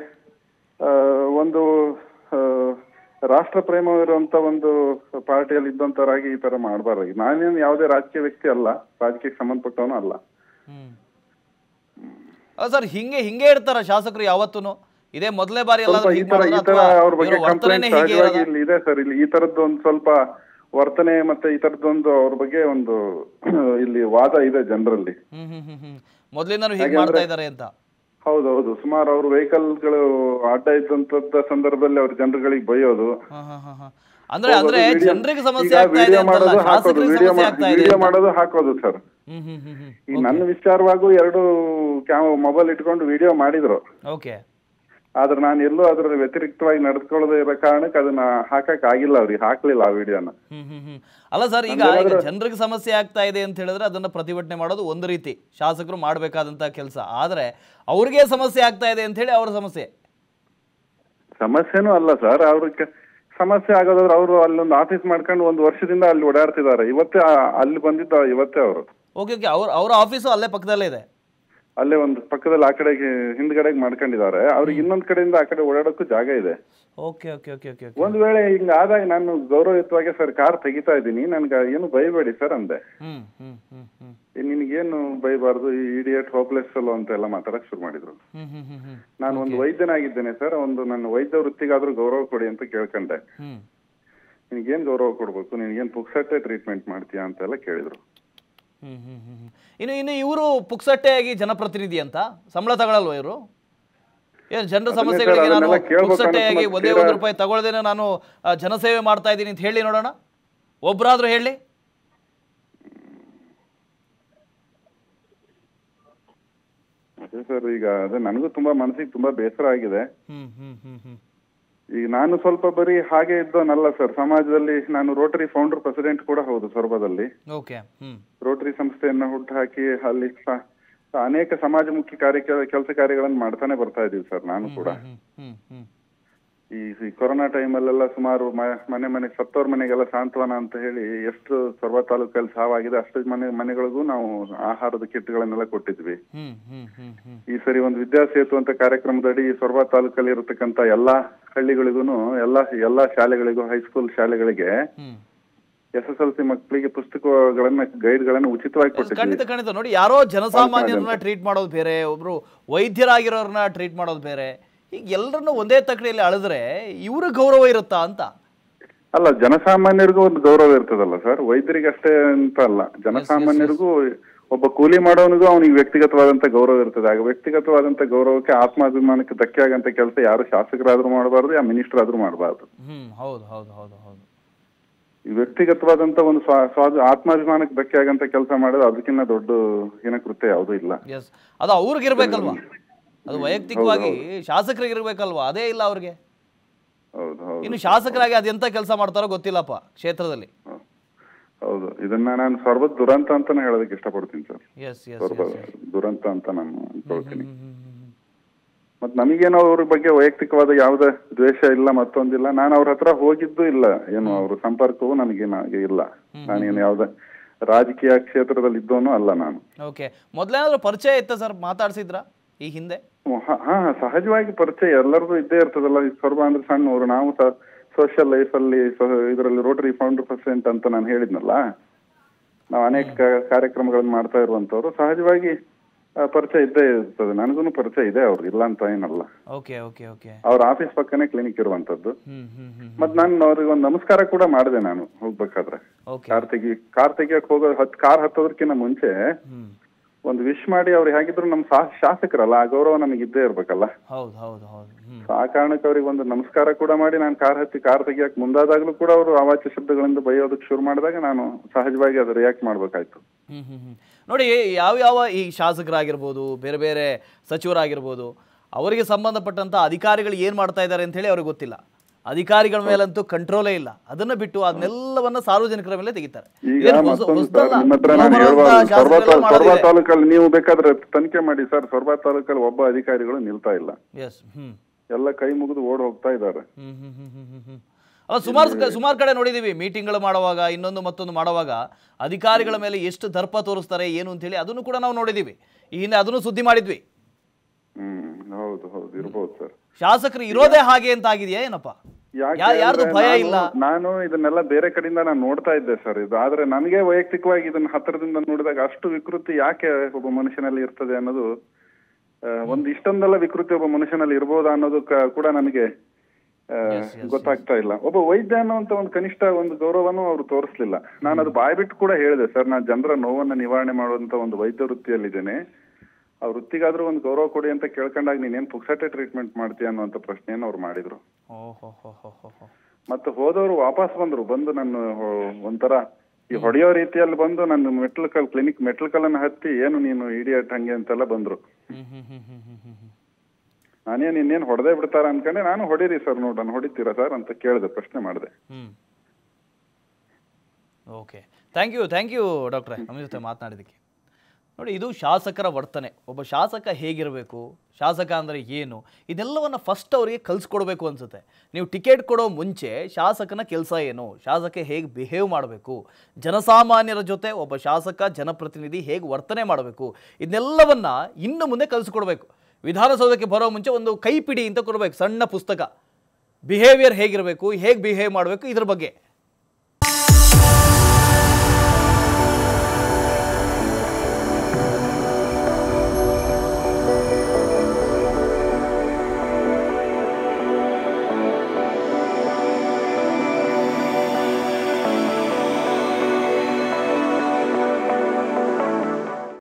ಆ, ಒಂದು ಆ, ರಾಷ್ಟ್ರ ಪ್ರೇಮ ಇರುವಂತ ಒಂದು ಪಾರ್ಟಿಯಲ್ಲಿ ಇದ್ದಂತವರಾಗಿ ಈ ತರ ಮಾಡಬಾರ್ದು ನಾನೇನು ಯಾವುದೇ ರಾಜಕೀಯ ವ್ಯಕ್ತಿ ಅಲ್ಲ ರಾಜಕೀಯಕ್ಕೆ ಸಂಬಂಧಪಟ್ಟವನು ಅಲ್ಲ ಹ್ಮ್ ಸರ್ ಹಿಂಗೆ ಹಿಂಗೆ ಇರ್ತಾರ ಶಾಸಕರು ಯಾವತ್ತೂ ಇದೇ ಮೊದಲೇ ಬಾರಿ ಸ್ವಲ್ಪ ಎಲ್ಲಾದ್ರೂ ಈ ಹಿಂಗ್ ತರ ಮಾಡಿದ್ರಾ ಈ ತರ ಅಥವಾ ಅವ್ರ ಬಗ್ಗೆ ಇವ್ರ ವರ್ತನೆನೇ ಕಂಪ್ಲೇಂಟ್ ಹೀಗೆ ಸಹಜವಾಗಿ ಇರೋದಾ? ಇಲ್ಲಿ ಇದೆ ಸರ್ ಇಲ್ಲಿ ಈ ತರದ್ದು ಒಂದು ಸ್ವಲ್ಪ ವರ್ತನೆ ಮತ್ತೆ ಈ ತರದ್ದೊಂದು ಅವ್ರ ಬಗ್ಗೆ ಒಂದು ಇಲ್ಲಿ ವಾದ ಇದೆ ಜನರಲ್ಲಿ ಹ್ಮ್ ಹ್ಮ್ ಹ್ಮ್ ಹ್ಮ್ ಮೊದ್ಲಿಂದನೂ ಹೀಗೆ ಮಾಡ್ತಾ ಇದ್ದಾರೆ ಅಂತ ಹೌದೌದು ಸುಮಾರು ಅವ್ರ ವೆಹಿಕಲ್ಗಳು ಅಡ್ಡ ಇದ್ದಂತ ಸಂದರ್ಭದಲ್ಲಿ ಅವ್ರ ಜನರುಗಳಿಗೆ ಬೈಯೋದು ಹ, ಹ, ಹ, ಹ. ಅಂದ್ರೆ ಹೋಗೋದು, ಅಂದ್ರೆ video- ಜನರಿಗೆ ಸಮಸ್ಯೆ ಈಗ ಆಗ್ತಾ ಇದೆ video ಅಂತಲ್ಲ ಮಾಡೋದು ಹಾಕೋದು ಶಾಸಕರಿಗೆ ವಿಡಿಯೋ ಸಮಸ್ಯೆ ಆಗ್ತಾ ಇದೆ ವಿಡಿಯೋ ಅಂತ. ಮಾಡೋದು ಹಾಕೋದು ಸರ್ ಹ್ಮ್ ಹ್ಮ್ ಹ್ಮ್ ಹ್ಮ್ ಈ ನನ್ನ ವಿಚಾರವಾಗೂ ಎರಡು ಕ್ಯಾಮ್ ಮೊಬೈಲ್ ಇಟ್ಕೊಂಡು ವಿಡಿಯೋ ಮಾಡಿದ್ರು ಓಕೆ ಆದ್ರೆ ನಾನು ಎಲ್ಲೂ ಅದ್ರ ವ್ಯತಿರಿಕ್ತವಾಗಿ ನಡೆದುಕೊಳ್ಳದೆ ಇರೋ ಕಾರಣಕ್ಕೆ ಅದನ್ನ ಹಾಕಕ್ ಆಗಿಲ್ಲ ಅವ್ರಿಗೆ ಹಾಕ್ಲಿಲ್ಲ ಆ ವಿಡಿಯೋನ ಹ್ಮ್ ಹ್ಮ್ ಹ್ಮ್ ಅಲ್ಲ ಸರ್ ಈಗ ಈಗ ಜನರಿಗೆ ಸಮಸ್ಯೆ ಆಗ್ತಾ ಇದೆ ಅಂತ ಹೇಳಿದ್ರೆ ಅದನ್ನ ಪ್ರತಿಭಟನೆ ಮಾಡೋದು ಒಂದು ರೀತಿ ಶಾಸಕರು ಮಾಡಬೇಕಾದಂತ ಕೆಲಸ ಆದ್ರೆ ಅವ್ರಿಗೆ ಸಮಸ್ಯೆ ಆಗ್ತಾ ಇದೆ ಅಂತ ಹೇಳಿ ಅವ್ರ ಸಮಸ್ಯೆ ಸಮಸ್ಯೆನೂ ಅಲ್ಲ ಸರ್ ಅವ್ರಿಗೆ ಸಮಸ್ಯೆ ಆಗೋದಾದ್ರೆ ಅವರು ಅಲ್ಲೊಂದು ಆಫೀಸ್ ಮಾಡ್ಕೊಂಡು ಒಂದು ವರ್ಷದಿಂದ ಅಲ್ಲಿ ಓಡಾಡ್ತಿದ್ದಾರೆ ಇವತ್ತೇ ಆ- ಅಲ್ಲಿ ಬಂದಿದ್ದ ಇವತ್ತೇ ಅವರು ಓಕೆ ಓಕೆ ಅವ್ರ ಅವ್ರ ಆಫೀಸು ಅಲ್ಲೇ ಪಕ್ಕದಲ್ಲೇ ಇದೆ ಅಲ್ಲೇ ಒಂದು ಪಕ್ಕದಲ್ಲಿ ಆ ಕಡೆಗೆ ಹಿಂದ್ಗಡೆಗೆ ಮಾಡ್ಕೊಂಡಿದ್ದಾರೆ ಅವ್ರಿಗೆ ಇನ್ನೊಂದ್ ಕಡೆಯಿಂದ ಆ ಕಡೆ ಓಡಾಡೋಕ್ಕೂ ಜಾಗ ಇದೆ ಓಕೆ ಓಕೆ ಓಕೆ ಓಕೆ ಒಂದ್ ವೇಳೆ ಹಿಂಗ ಆದಾಗ ನಾನು ಗೌರವಯುತವಾಗಿ ಸರ್ ಕಾರ್ ತೆಗಿತಾ ಇದ್ದೀನಿ ನನ್ಗೆ ಏನು ಬೈಬೇಡಿ ಸರ್ ಅಂದೆ ಹ್ಮ್ ಹ್ಮ್ ಹ್ಮ್ ಹ್ಮ್ ಏ, ನಿನಗೇನು ಬೈಬಾರ್ದು ಇಡಿಯಟ್ ಹೋಪ್ಲೆಸ್ ಅಲ್ಲೋ ಅಂತ ಎಲ್ಲ ಮಾತಾಡಕ್ ಶುರು ಮಾಡಿದ್ರು ಹ್ಮ್ ಹ್ಮ್ ಹ್ಮ್ ಹ್ಮ್ ನಾನು ಒಂದು ವೈದ್ಯನಾಗಿದ್ದೇನೆ ಸರ್ ಒಂದು ನನ್ನ ವೈದ್ಯ ವೃತ್ತಿಗಾದ್ರೂ ಗೌರವ ಕೊಡಿ ಅಂತ ಕೇಳ್ಕೊಂಡೆ ಹ್ಮ್ ನಿನಗೇನ್ ಗೌರವ ಕೊಡ್ಬೇಕು ನಿನಗೇನ್ ಪುಕ್ಸಟ್ಟೆ ಟ್ರೀಟ್ಮೆಂಟ್ ಮಾಡ್ತೀಯಾ ಅಂತೆಲ್ಲ ಕೇಳಿದ್ರು ಹ್ಮ್ ಹ್ಮ್ ಹ್ಮ್ ಹ್ಮ್. ಇನ್ನು ಇನ್ನು ಇವರು ಪುಕ್ಸಟ್ಟೆಯಾಗಿ ಜನಪ್ರತಿನಿಧಿ ಅಂತ ಸಂಬಳ ತಗೊಳಲ್ವಾ ಇವರು ಏನು ಜನರ ಅದನ್ನೇ ಸಮಸ್ಯೆಗಳಿಗೆ ಸರ್, ನಾನು ಅದನ್ನೆಲ್ಲ ಕೇಳ್ಬೇಕು ಪುಕ್ಸಟ್ಟೆಯಾಗಿ ಅನ್ನಿಸ್ತು, ಒಂದೇ ಮತ್ತೆ ಒಂದು ರೂಪಾಯಿ ತಗೊಳ್ದೇನೆ ನಾನು ಆ, ಜನಸೇವೆ ಮಾಡ್ತಾ ಇದ್ದೀನಿ ಅಂತ ಹೇಳಿ ನೋಡೋಣ ಒಬ್ರಾದ್ರೂ ಹೇಳಿ ಅದೇ ಸರ್ ಈಗ ಅದೇ ನನಗೂ ತುಂಬಾ ಮನಸ್ಸಿಗೆ ತುಂಬಾ ಬೇಸರ ಆಗಿದೆ ಹ್ಮ್ ಹ್ಮ್ ಹ್ಮ್ ಹ್ಮ್ ಈಗ ನಾನು ಸ್ವಲ್ಪ ಬರೀ ಹಾಗೆ ಇದ್ದವನಲ್ಲ ಸರ್ ಸಮಾಜದಲ್ಲಿ ನಾನು ರೋಟರಿ ಫೌಂಡರ್ ಪ್ರೆಸಿಡೆಂಟ್ ಕೂಡ ಹೌದು ಸೊರಬದಲ್ಲಿ ಓಕೆ ಹ್ಮ್ ರೋಟರಿ ಸಂಸ್ಥೆಯನ್ನ ಹುಟ್ಟುಹಾಕಿ ಅಲ್ಲಿ ಸ- ಅನೇಕ ಸಮಾಜಮುಖಿ ಕಾರ್ಯ ಕೆಲಸ ಕಾರ್ಯಗಳನ್ನು ಮಾಡ್ತಾನೆ ಬರ್ತಾ ಇದೀವಿ ಸರ್ ನಾನು ಕೂಡ ಹ್ಮ್ ಹ್ಮ್ ಹ್ಮ್ ಈ ಈ ಕೊರೋನಾ ಟೈಮಲ್ಲೆಲ್ಲ ಸುಮಾರು ಮ- ಮನೆ ಮನೆ ಸತ್ತೋರ್ ಮನೆಗೆಲ್ಲ ಸಾಂತ್ವನ ಅಂತ ಹೇಳಿ ಎಷ್ಟು ಸೊರಬ ತಾಲೂಕಲ್ಲಿ ಸಾವಾಗಿದೆ ಅಷ್ಟು ಮನೆ ಮನೆಗಳಿಗೂ ನಾವು ಆಹಾರದ ಕಿಟ್ಗಳನ್ನೆಲ್ಲ ಕೊಟ್ಟಿದ್ವಿ ಹ್ಮ್ ಹ್ಮ್ ಹ್ಮ್ ಹ್ಮ್ ಈ ಸರಿ ಒಂದು ವಿದ್ಯಾಸೇತು ಅಂತ ಕಾರ್ಯಕ್ರಮದಡಿ ಸೊರಬ ತಾಲೂಕಲ್ಲಿ ಇರತಕ್ಕಂತ ಎಲ್ಲಾ ಹಳ್ಳಿಗಳಿಗೂ ಎಲ್ಲಾ ಎಲ್ಲಾ ಶಾಲೆಗಳಿಗೂ ಹೈಸ್ಕೂಲ್ ಶಾಲೆಗಳಿಗೆ ಹ್ಮ್ ಎಸ್ ಎಸ್ ಎಲ್ ಸಿ ಮಕ್ಕಳಿಗೆ ಪುಸ್ತಕಗಳನ್ನ ಗೈಡ್ಗಳನ್ನ ಉಚಿತವಾಗಿ ಕೊಟ್ಟಿದ್ವಿ ಖಂಡಿತ ಖಂಡಿತ ನೋಡಿ ಯಾರೋ ಜನಸಾಮಾನ್ಯರನ್ನ ಟ್ರೀಟ್ ಮಾಡೋದು ಬೇರೆ ಒಬ್ರು ವೈದ್ಯರಾಗಿರೋರನ್ನ ಟ್ರೀಟ್ ಮಾಡೋದು ಬೇರೆ ಈಗ ಎಲ್ಲರನ್ನು ಒಂದೇ ತಕಡಿಯಲ್ಲಿ ಅಳಿದ್ರೆ ಇವ್ರ ಗೌರವ ಇರುತ್ತಾ ಅಂತ ಅಲ್ಲ ಜನಸಾಮಾನ್ಯರಿಗೂ ಒಂದು ಗೌರವ ಇರ್ತದಲ್ಲ ಸರ್ ವೈದ್ಯರಿಗೆ ಅಷ್ಟೇ ಅಂತ ಅಲ್ಲ ಜನಸಾಮಾನ್ಯರಿಗೂ ಒಬ್ಬ ಕೂಲಿ ಮಾಡೋನಿಗೂ ಅವನಿಗೆ ವ್ಯಕ್ತಿಗತವಾದಂತ ಗೌರವ ಇರ್ತದೆ ಆಗ ವ್ಯಕ್ತಿಗತವಾದಂತ ಗೌರವಕ್ಕೆ ಆತ್ಮಾಭಿಮಾನಕ್ಕೆ ಧಕ್ಕೆ ಆಗಂತ ಕೆಲಸ ಯಾರು ಶಾಸಕರಾದ್ರೂ ಮಾಡಬಾರ್ದು ಯಾ ಮಿನಿಸ್ಟರ್ ಆದ್ರೂ ಮಾಡಬಾರ್ದು ಹ್ಮ್ ಹೌದು ಹೌದು ಹೌದು ಹೌದು ಈ ವ್ಯಕ್ತಿಗತವಾದಂತ ಒಂದು ಸ್ವಾ ಸ್ವಾದ ಆತ್ಮಾಭಿಮಾನಕ್ಕೆ ಧಕ್ಕೆ ಆಗಂತ ಕೆಲಸ ಮಾಡೋದು ಅದಕ್ಕಿಂತ ದೊಡ್ಡ ಹೀನ ಕೃತ್ಯ ಯಾವುದೂ ಇಲ್ಲ ಎಸ್ ಅದು ಅವ್ರಿಗಿರ್ಬೇಕಲ್ವಾ ಅದು ವೈಯಕ್ತಿಕವಾಗಿ ಶಾಸಕರಿಗೆ ಇರ್ಬೇಕಲ್ವಾ ಅದೇ ಇಲ್ಲ ಅವ್ರಿಗೆ ಹೌದು ಹೌದು ಇನ್ನು ಶಾಸಕರಾಗಿ ಅದೆಂತ ಕೆಲಸ ಮಾಡ್ತಾರೋ ಗೊತ್ತಿಲ್ಲಪ್ಪ ಕ್ಷೇತ್ರದಲ್ಲಿ ಹೌದು ಇದನ್ನ ನಾನು ಸ್ವರ್ಬದ ದುರಂತ ಅಂತಾನೆ ಹೇಳೋದಕ್ಕೆ ಇಷ್ಟಪಡ್ತೀನಿ ಸರ್ ಎಸ್ ಎಸ್ ಸ್ವರ್ಬ ದುರಂತ ಅಂತ ನಾನು ಅನ್ಕೊಳ್ತೀನಿ ಮತ್ ನಮಗೇನೋ ಅವ್ರ ಬಗ್ಗೆ ವೈಯಕ್ತಿಕವಾದ ಯಾವುದೇ ದ್ವೇಷ ಇಲ್ಲ ಮತ್ತೊಂದಿಲ್ಲ ನಾನು ಅವ್ರ ಹತ್ರ ಹೋಗಿದ್ದು ಇಲ್ಲ ಏನು ಅವ್ರ ಸಂಪರ್ಕವೂ ನನಗೇನು ಇಲ್ಲ ನಾನೇನು ಯಾವ್ದೇ ರಾಜಕೀಯ ಕ್ಷೇತ್ರದಲ್ಲಿ ಇದ್ದವನು ಅಲ್ಲ ನಾನು ಓಕೆ ಮೊದಲೇನಾದ್ರೂ ಪರಿಚಯ ಇತ್ತ ಸರ್ ಮಾತಾಡ್ಸಿದ್ರ ಈ ಹಿಂದೆ ಹ- ಹಾ ಸಹಜವಾಗಿ ಪರಿಚಯ ಎಲ್ಲರಿಗೂ ಇದ್ದೇ ಇರ್ತದಲ್ಲ ಈ ಸ್ವರ್ಬ ಅಂದ್ರೆ ಸಣ್ಣವರು ನಾವು ಸೋಷಿಯಲ್ ಲೈಫ್ ಅಲ್ಲಿ ಇದರಲ್ಲಿ ರೋಟರಿ ಫೌಂಡರ್ ಪ್ರೆಸಿಡೆಂಟ್ ಅಂತ ನಾನು ಹೇಳಿದ್ನಲ್ಲ ನಾವು ಅನೇಕ ಕಾ- ಕಾರ್ಯಕ್ರಮಗಳನ್ನ ಮಾಡ್ತಾ ಇರುವಂತವ್ರು ಸಹಜವಾಗಿ ಆ, ಪರಿಚಯ ಇದ್ದೇ ಇರ್ತದೆ ನನಗೂ ಪರಿಚಯ ಇದೆ ಅವ್ರು ಇಲ್ಲ ಅಂತ ಏನಲ್ಲ ಓಕೆ ಓಕೆ ಓಕೆ ಅವ್ರ ಆಫೀಸ್ ಪಕ್ಕನೇ ಕ್ಲಿನಿಕ್ ಇರುವಂತದ್ದು ಹ್ಮ್ ಹ್ಮ್ ಹ್ಮ್ ಮತ್ ನಾನು ಅವ್ರಿಗೆ ಒಂದು ನಮಸ್ಕಾರ ಕೂಡ ಮಾಡಿದೆ ನಾನು ಹೋಗ್ಬೇಕಾದ್ರೆ ಓಕೆ ಕಾರ್ ತೆಗಿ ಕಾರ್ ತೆಗಿಯಕ್ ಹೋಗೋ ಹತ್ ಕಾರ್ ಹತ್ತೋದಕ್ಕಿಂತ ಮುಂಚೆ ಹ್ಮ್ ಒಂದು ವಿಶ್ ಮಾಡಿ ಅವ್ರು ಹೇಗಿದ್ರು ನಮ್ ಶಾ- ಶಾಸಕರಲ್ಲ ಆ ಗೌರವ ನಮಗೆ ಇದ್ದೇ ಇರ್ಬೇಕಲ್ಲ ಹೌದು ಹೌದು ಹೌದು ಹ್ಮ್ ಆ ಕಾರಣಕ್ಕೆ ಅವ್ರಿಗೆ ಒಂದು ನಮಸ್ಕಾರ ಕೂಡ ಮಾಡಿ ನಾನು ಕಾರ್ ಹತ್ತಿ ಕಾರ್ ತೆಗಿಯಕ್ ಮುಂದಾದಾಗ್ಲೂ ಕೂಡ ಅವರು ಅವಾಚ್ಯ ಶಬ್ದಗಳಿಂದ ಬೈಯೋದಕ್ಕೆ ಶುರು ಮಾಡಿದಾಗ ನಾನು ಸಹಜವಾಗಿ ಅದು ರಿಯಾಕ್ಟ್ ಮಾಡ್ಬೇಕಾಯ್ತು ಹ್ಮ್ ಹ್ಮ್ ಹ್ಮ್ ನೋಡಿ ಯಾವ ಯಾವ ಈ ಶಾಸಕರಾಗಿರ್ಬೋದು ಬೇರೆ ಬೇರೆ ಸಚಿವರಾಗಿರ್ಬೋದು ಅವರಿಗೆ ಸಂಬಂಧಪಟ್ಟಂತ ಅಧಿಕಾರಿಗಳು ಏನು ಮಾಡ್ತಾ ಇದ್ದಾರೆ ಅಂತ ಹೇಳಿ ಅವ್ರಿಗೆ ಗೊತ್ತಿಲ್ಲ ಅಧಿಕಾರಿಗಳ ಮೇಲಂತೂ ಕಂಟ್ರೋಲೇ ಇಲ್ಲ ಅದನ್ನ ಬಿಟ್ಟು ಅದನ್ನೆಲ್ಲವನ್ನ ಸಾರ್ವಜನಿಕರ ಮೇಲೆ ತೆಗಿತಾರೆ ಈಗ ಇದೇನು ಹೊಸ- ಮತ್ತೊಂದು ಹೊಸದಲ್ಲ. ಸರ್, ನಿಮ್ಮ ಹತ್ರ ನಾನು ಬರುವಂತ ಹೇಳ್ಬಾರ್ದು ಸೊರಬ ಶಾಸಕರೆಲ್ಲ ತಾಲೂ- ಸೊರಬ ಮಾಡೋದಿದೆ. ತಾಲೂಕಲ್ಲಿ ನೀವು ಬೇಕಾದ್ರೆ ತನಿಖೆ ಮಾಡಿ ಸರ್ ಸೊರಬ ತಾಲೂಕಲ್ಲಿ ಒಬ್ಬ ಅಧಿಕಾರಿಗಳು ನಿಲ್ತಾ ಇಲ್ಲ Yes, ಹ್ಮ್ ಎಲ್ಲ ಕೈ ಮುಗಿದು ಓಡ್ ಹೋಗ್ತಾ ಇದ್ದಾರೆ ಹ್ಮ್ ಹ್ಮ್ ಹ್ಮ್ ಹ್ಮ್ ಹ್ಮ್ ಹ್ಮ್. ಅಲ್ಲ ಸುಮಾರು ಸುಮಾರು ಕಡೆ ನೋಡಿದೀವಿ ಮೀಟಿಂಗ್ಗಳು ಮಾಡುವಾಗ ಇನ್ನೊಂದು ಮತ್ತೊಂದು ಮಾಡುವಾಗ ಅಧಿಕಾರಿಗಳ ಮೇಲೆ ಎಷ್ಟು ದರ್ಪ ತೋರಿಸ್ತಾರೆ ಏನು ಅಂತೇಳಿ ಅದನ್ನು ಕೂಡ ನಾವು ನೋಡಿದೀವಿ ಈ ಹಿಂದೆ ಅದನ್ನು ಸುದ್ದಿ ಮಾಡಿದ್ವಿ ಹ್ಮ್ ಹೌದು ಹೌದು ಇರ್ಬೋದು ಸರ್ ಶಾಸಕರು ಇರೋದೇ ಹಾಗೆ ಅಂತ ಆಗಿದೆಯಾ ಏನಪ್ಪ ಯಾಕೆ ಯಾ- ಯಾರ್ದು ಅಂದ್ರೆ ಭಯ ನಾನು- ಇಲ್ಲ ನಾನು ಇದನ್ನೆಲ್ಲ ಬೇರೆ ಕಡೆಯಿಂದ ನಾನು ನೋಡ್ತಾ ಇದ್ದೆ ಸರ್ ಇದು ಆದ್ರೆ ನನಗೆ ವೈಯಕ್ತಿಕವಾಗಿ ಇದನ್ನ ಹತ್ತಿರದಿಂದ ನೋಡಿದಾಗ ಅಷ್ಟು ವಿಕೃತಿ ಯಾಕೆ ಒಬ್ಬ ಮನುಷ್ಯನಲ್ಲಿ ಇರ್ತದೆ ಅನ್ನೋದು ಆ, ಒಂದು ಇಷ್ಟೊಂದೆಲ್ಲ ವಿಕೃತಿ ಒಬ್ಬ ಮನುಷ್ಯನಲ್ಲಿ ಇರ್ಬೋದಾ ಅನ್ನೋದು ಕ- ಕೂಡ ನನಗೆ ಆ, ಗೊತ್ತಾಗ್ತಾ ಇಲ್ಲ ಒಬ್ಬ ವೈದ್ಯ ಅನ್ನುವಂತ ಒಂದು ಕನಿಷ್ಠ ಒಂದು ಗೌರವನೂ ಅವರು ತೋರಿಸ್ಲಿಲ್ಲ ನಾನು ಅದು ಬಾಯ್ಬಿಟ್ಟು ಕೂಡ ಹೇಳಿದೆ ಸರ್ ನಾನು ಜನರ ನೋವನ್ನ ನಿವಾರಣೆ ಮಾಡುವಂತ ಒಂದು ವೈದ್ಯ ವೃತ್ತಿಯಲ್ಲಿದ್ದೇನೆ ಆ ವೃತ್ತಿಗಾದ್ರೂ ಒಂದು ಗೌರವ ಕೊಡಿ ಅಂತ ಕೇಳ್ಕೊಂಡಾಗ ನೀನೇನ್ ಪುಕ್ಸಟೆ ಟ್ರೀಟ್ಮೆಂಟ್ ಮಾಡ್ತೀಯ ಅನ್ನುವಂತ ಪ್ರಶ್ನೆಯನ್ನು ಅವ್ರು ಮಾಡಿದ್ರು ಓಹೋ ಹೋ ಹೋ ಹೋ ಹೋ ಮತ್ತೆ ಹೋದವರು ವಾಪಸ್ ಬಂದ್ರು ಬಂದು ನನ್ನ ಹೊ- ಒಂಥರ ಈ ಹೊಡೆಯೋ ರೀತಿಯಲ್ಲಿ ಬಂದು ನನ್ನ ಮೆಟ್ಲಕಲ್ ಕ್ಲಿನಿಕ್ ಮೆಟ್ಲಕಲ್ಲನ್ನ ಹತ್ತಿ ಏನು ನೀನು ಇಡಿಯಟ್ ಹಂಗೆ ಅಂತೆಲ್ಲ ಬಂದ್ರು ಹ್ಮ್ ಹ್ಮ್ ಹ್ಮ್ ಹ್ಮ್ ಹ್ಮ್ ಹ್ಮ್ ಹ್ಮ್ ನಾನೇನ್ ಇನ್ನೇನ್ ಹೊಡೆದೇ ಬಿಡ್ತಾರ ಅನ್ಕೊಂಡೆ ನಾನು ಹೊಡೀರಿ ಸರ್ ನೋಡೋಣ ಹೊಡಿತೀರಾ ಸರ್ ಅಂತ ಕೇಳಿದೆ ಪ್ರಶ್ನೆ ಮಾಡಿದೆ ಹ್ಮ್ okay thank you thank you ಡಾಕ್ಟ್ರೆ ನಮ್ಮ ಜೊತೆ ಮಾತನಾಡಿದ್ದಕ್ಕೆ ನೋಡಿ ಇದು ಶಾಸಕರ ವರ್ತನೆ ಒಬ್ಬ ಶಾಸಕ ಹೇಗಿರಬೇಕು ಶಾಸಕ ಅಂದರೆ ಏನು ಇದೆಲ್ಲವನ್ನು ಫಸ್ಟ್ ಅವರಿಗೆ ಕಲಿಸ್ಕೊಡ್ಬೇಕು ಅನ್ಸುತ್ತೆ ನೀವು ಟಿಕೆಟ್ ಕೊಡೋ ಮುಂಚೆ ಶಾಸಕನ ಕೆಲಸ ಏನು ಶಾಸಕ ಹೇಗೆ ಬಿಹೇವ್ ಮಾಡಬೇಕು ಜನಸಾಮಾನ್ಯರ ಜೊತೆ ಒಬ್ಬ ಶಾಸಕ ಜನಪ್ರತಿನಿಧಿ ಹೇಗೆ ವರ್ತನೆ ಮಾಡಬೇಕು ಇದನ್ನೆಲ್ಲವನ್ನ ಇನ್ನು ಮುಂದೆ ಕಲಿಸ್ಕೊಡ್ಬೇಕು ವಿಧಾನಸೌಧಕ್ಕೆ ಬರೋ ಮುಂಚೆ ಒಂದು ಕೈಪಿಡಿ ಅಂತ ಕೊಡಬೇಕು ಸಣ್ಣ ಪುಸ್ತಕ ಬಿಹೇವಿಯರ್ ಹೇಗಿರಬೇಕು ಹೇಗೆ ಬಿಹೇವ್ ಮಾಡಬೇಕು ಇದ್ರ ಬಗ್ಗೆ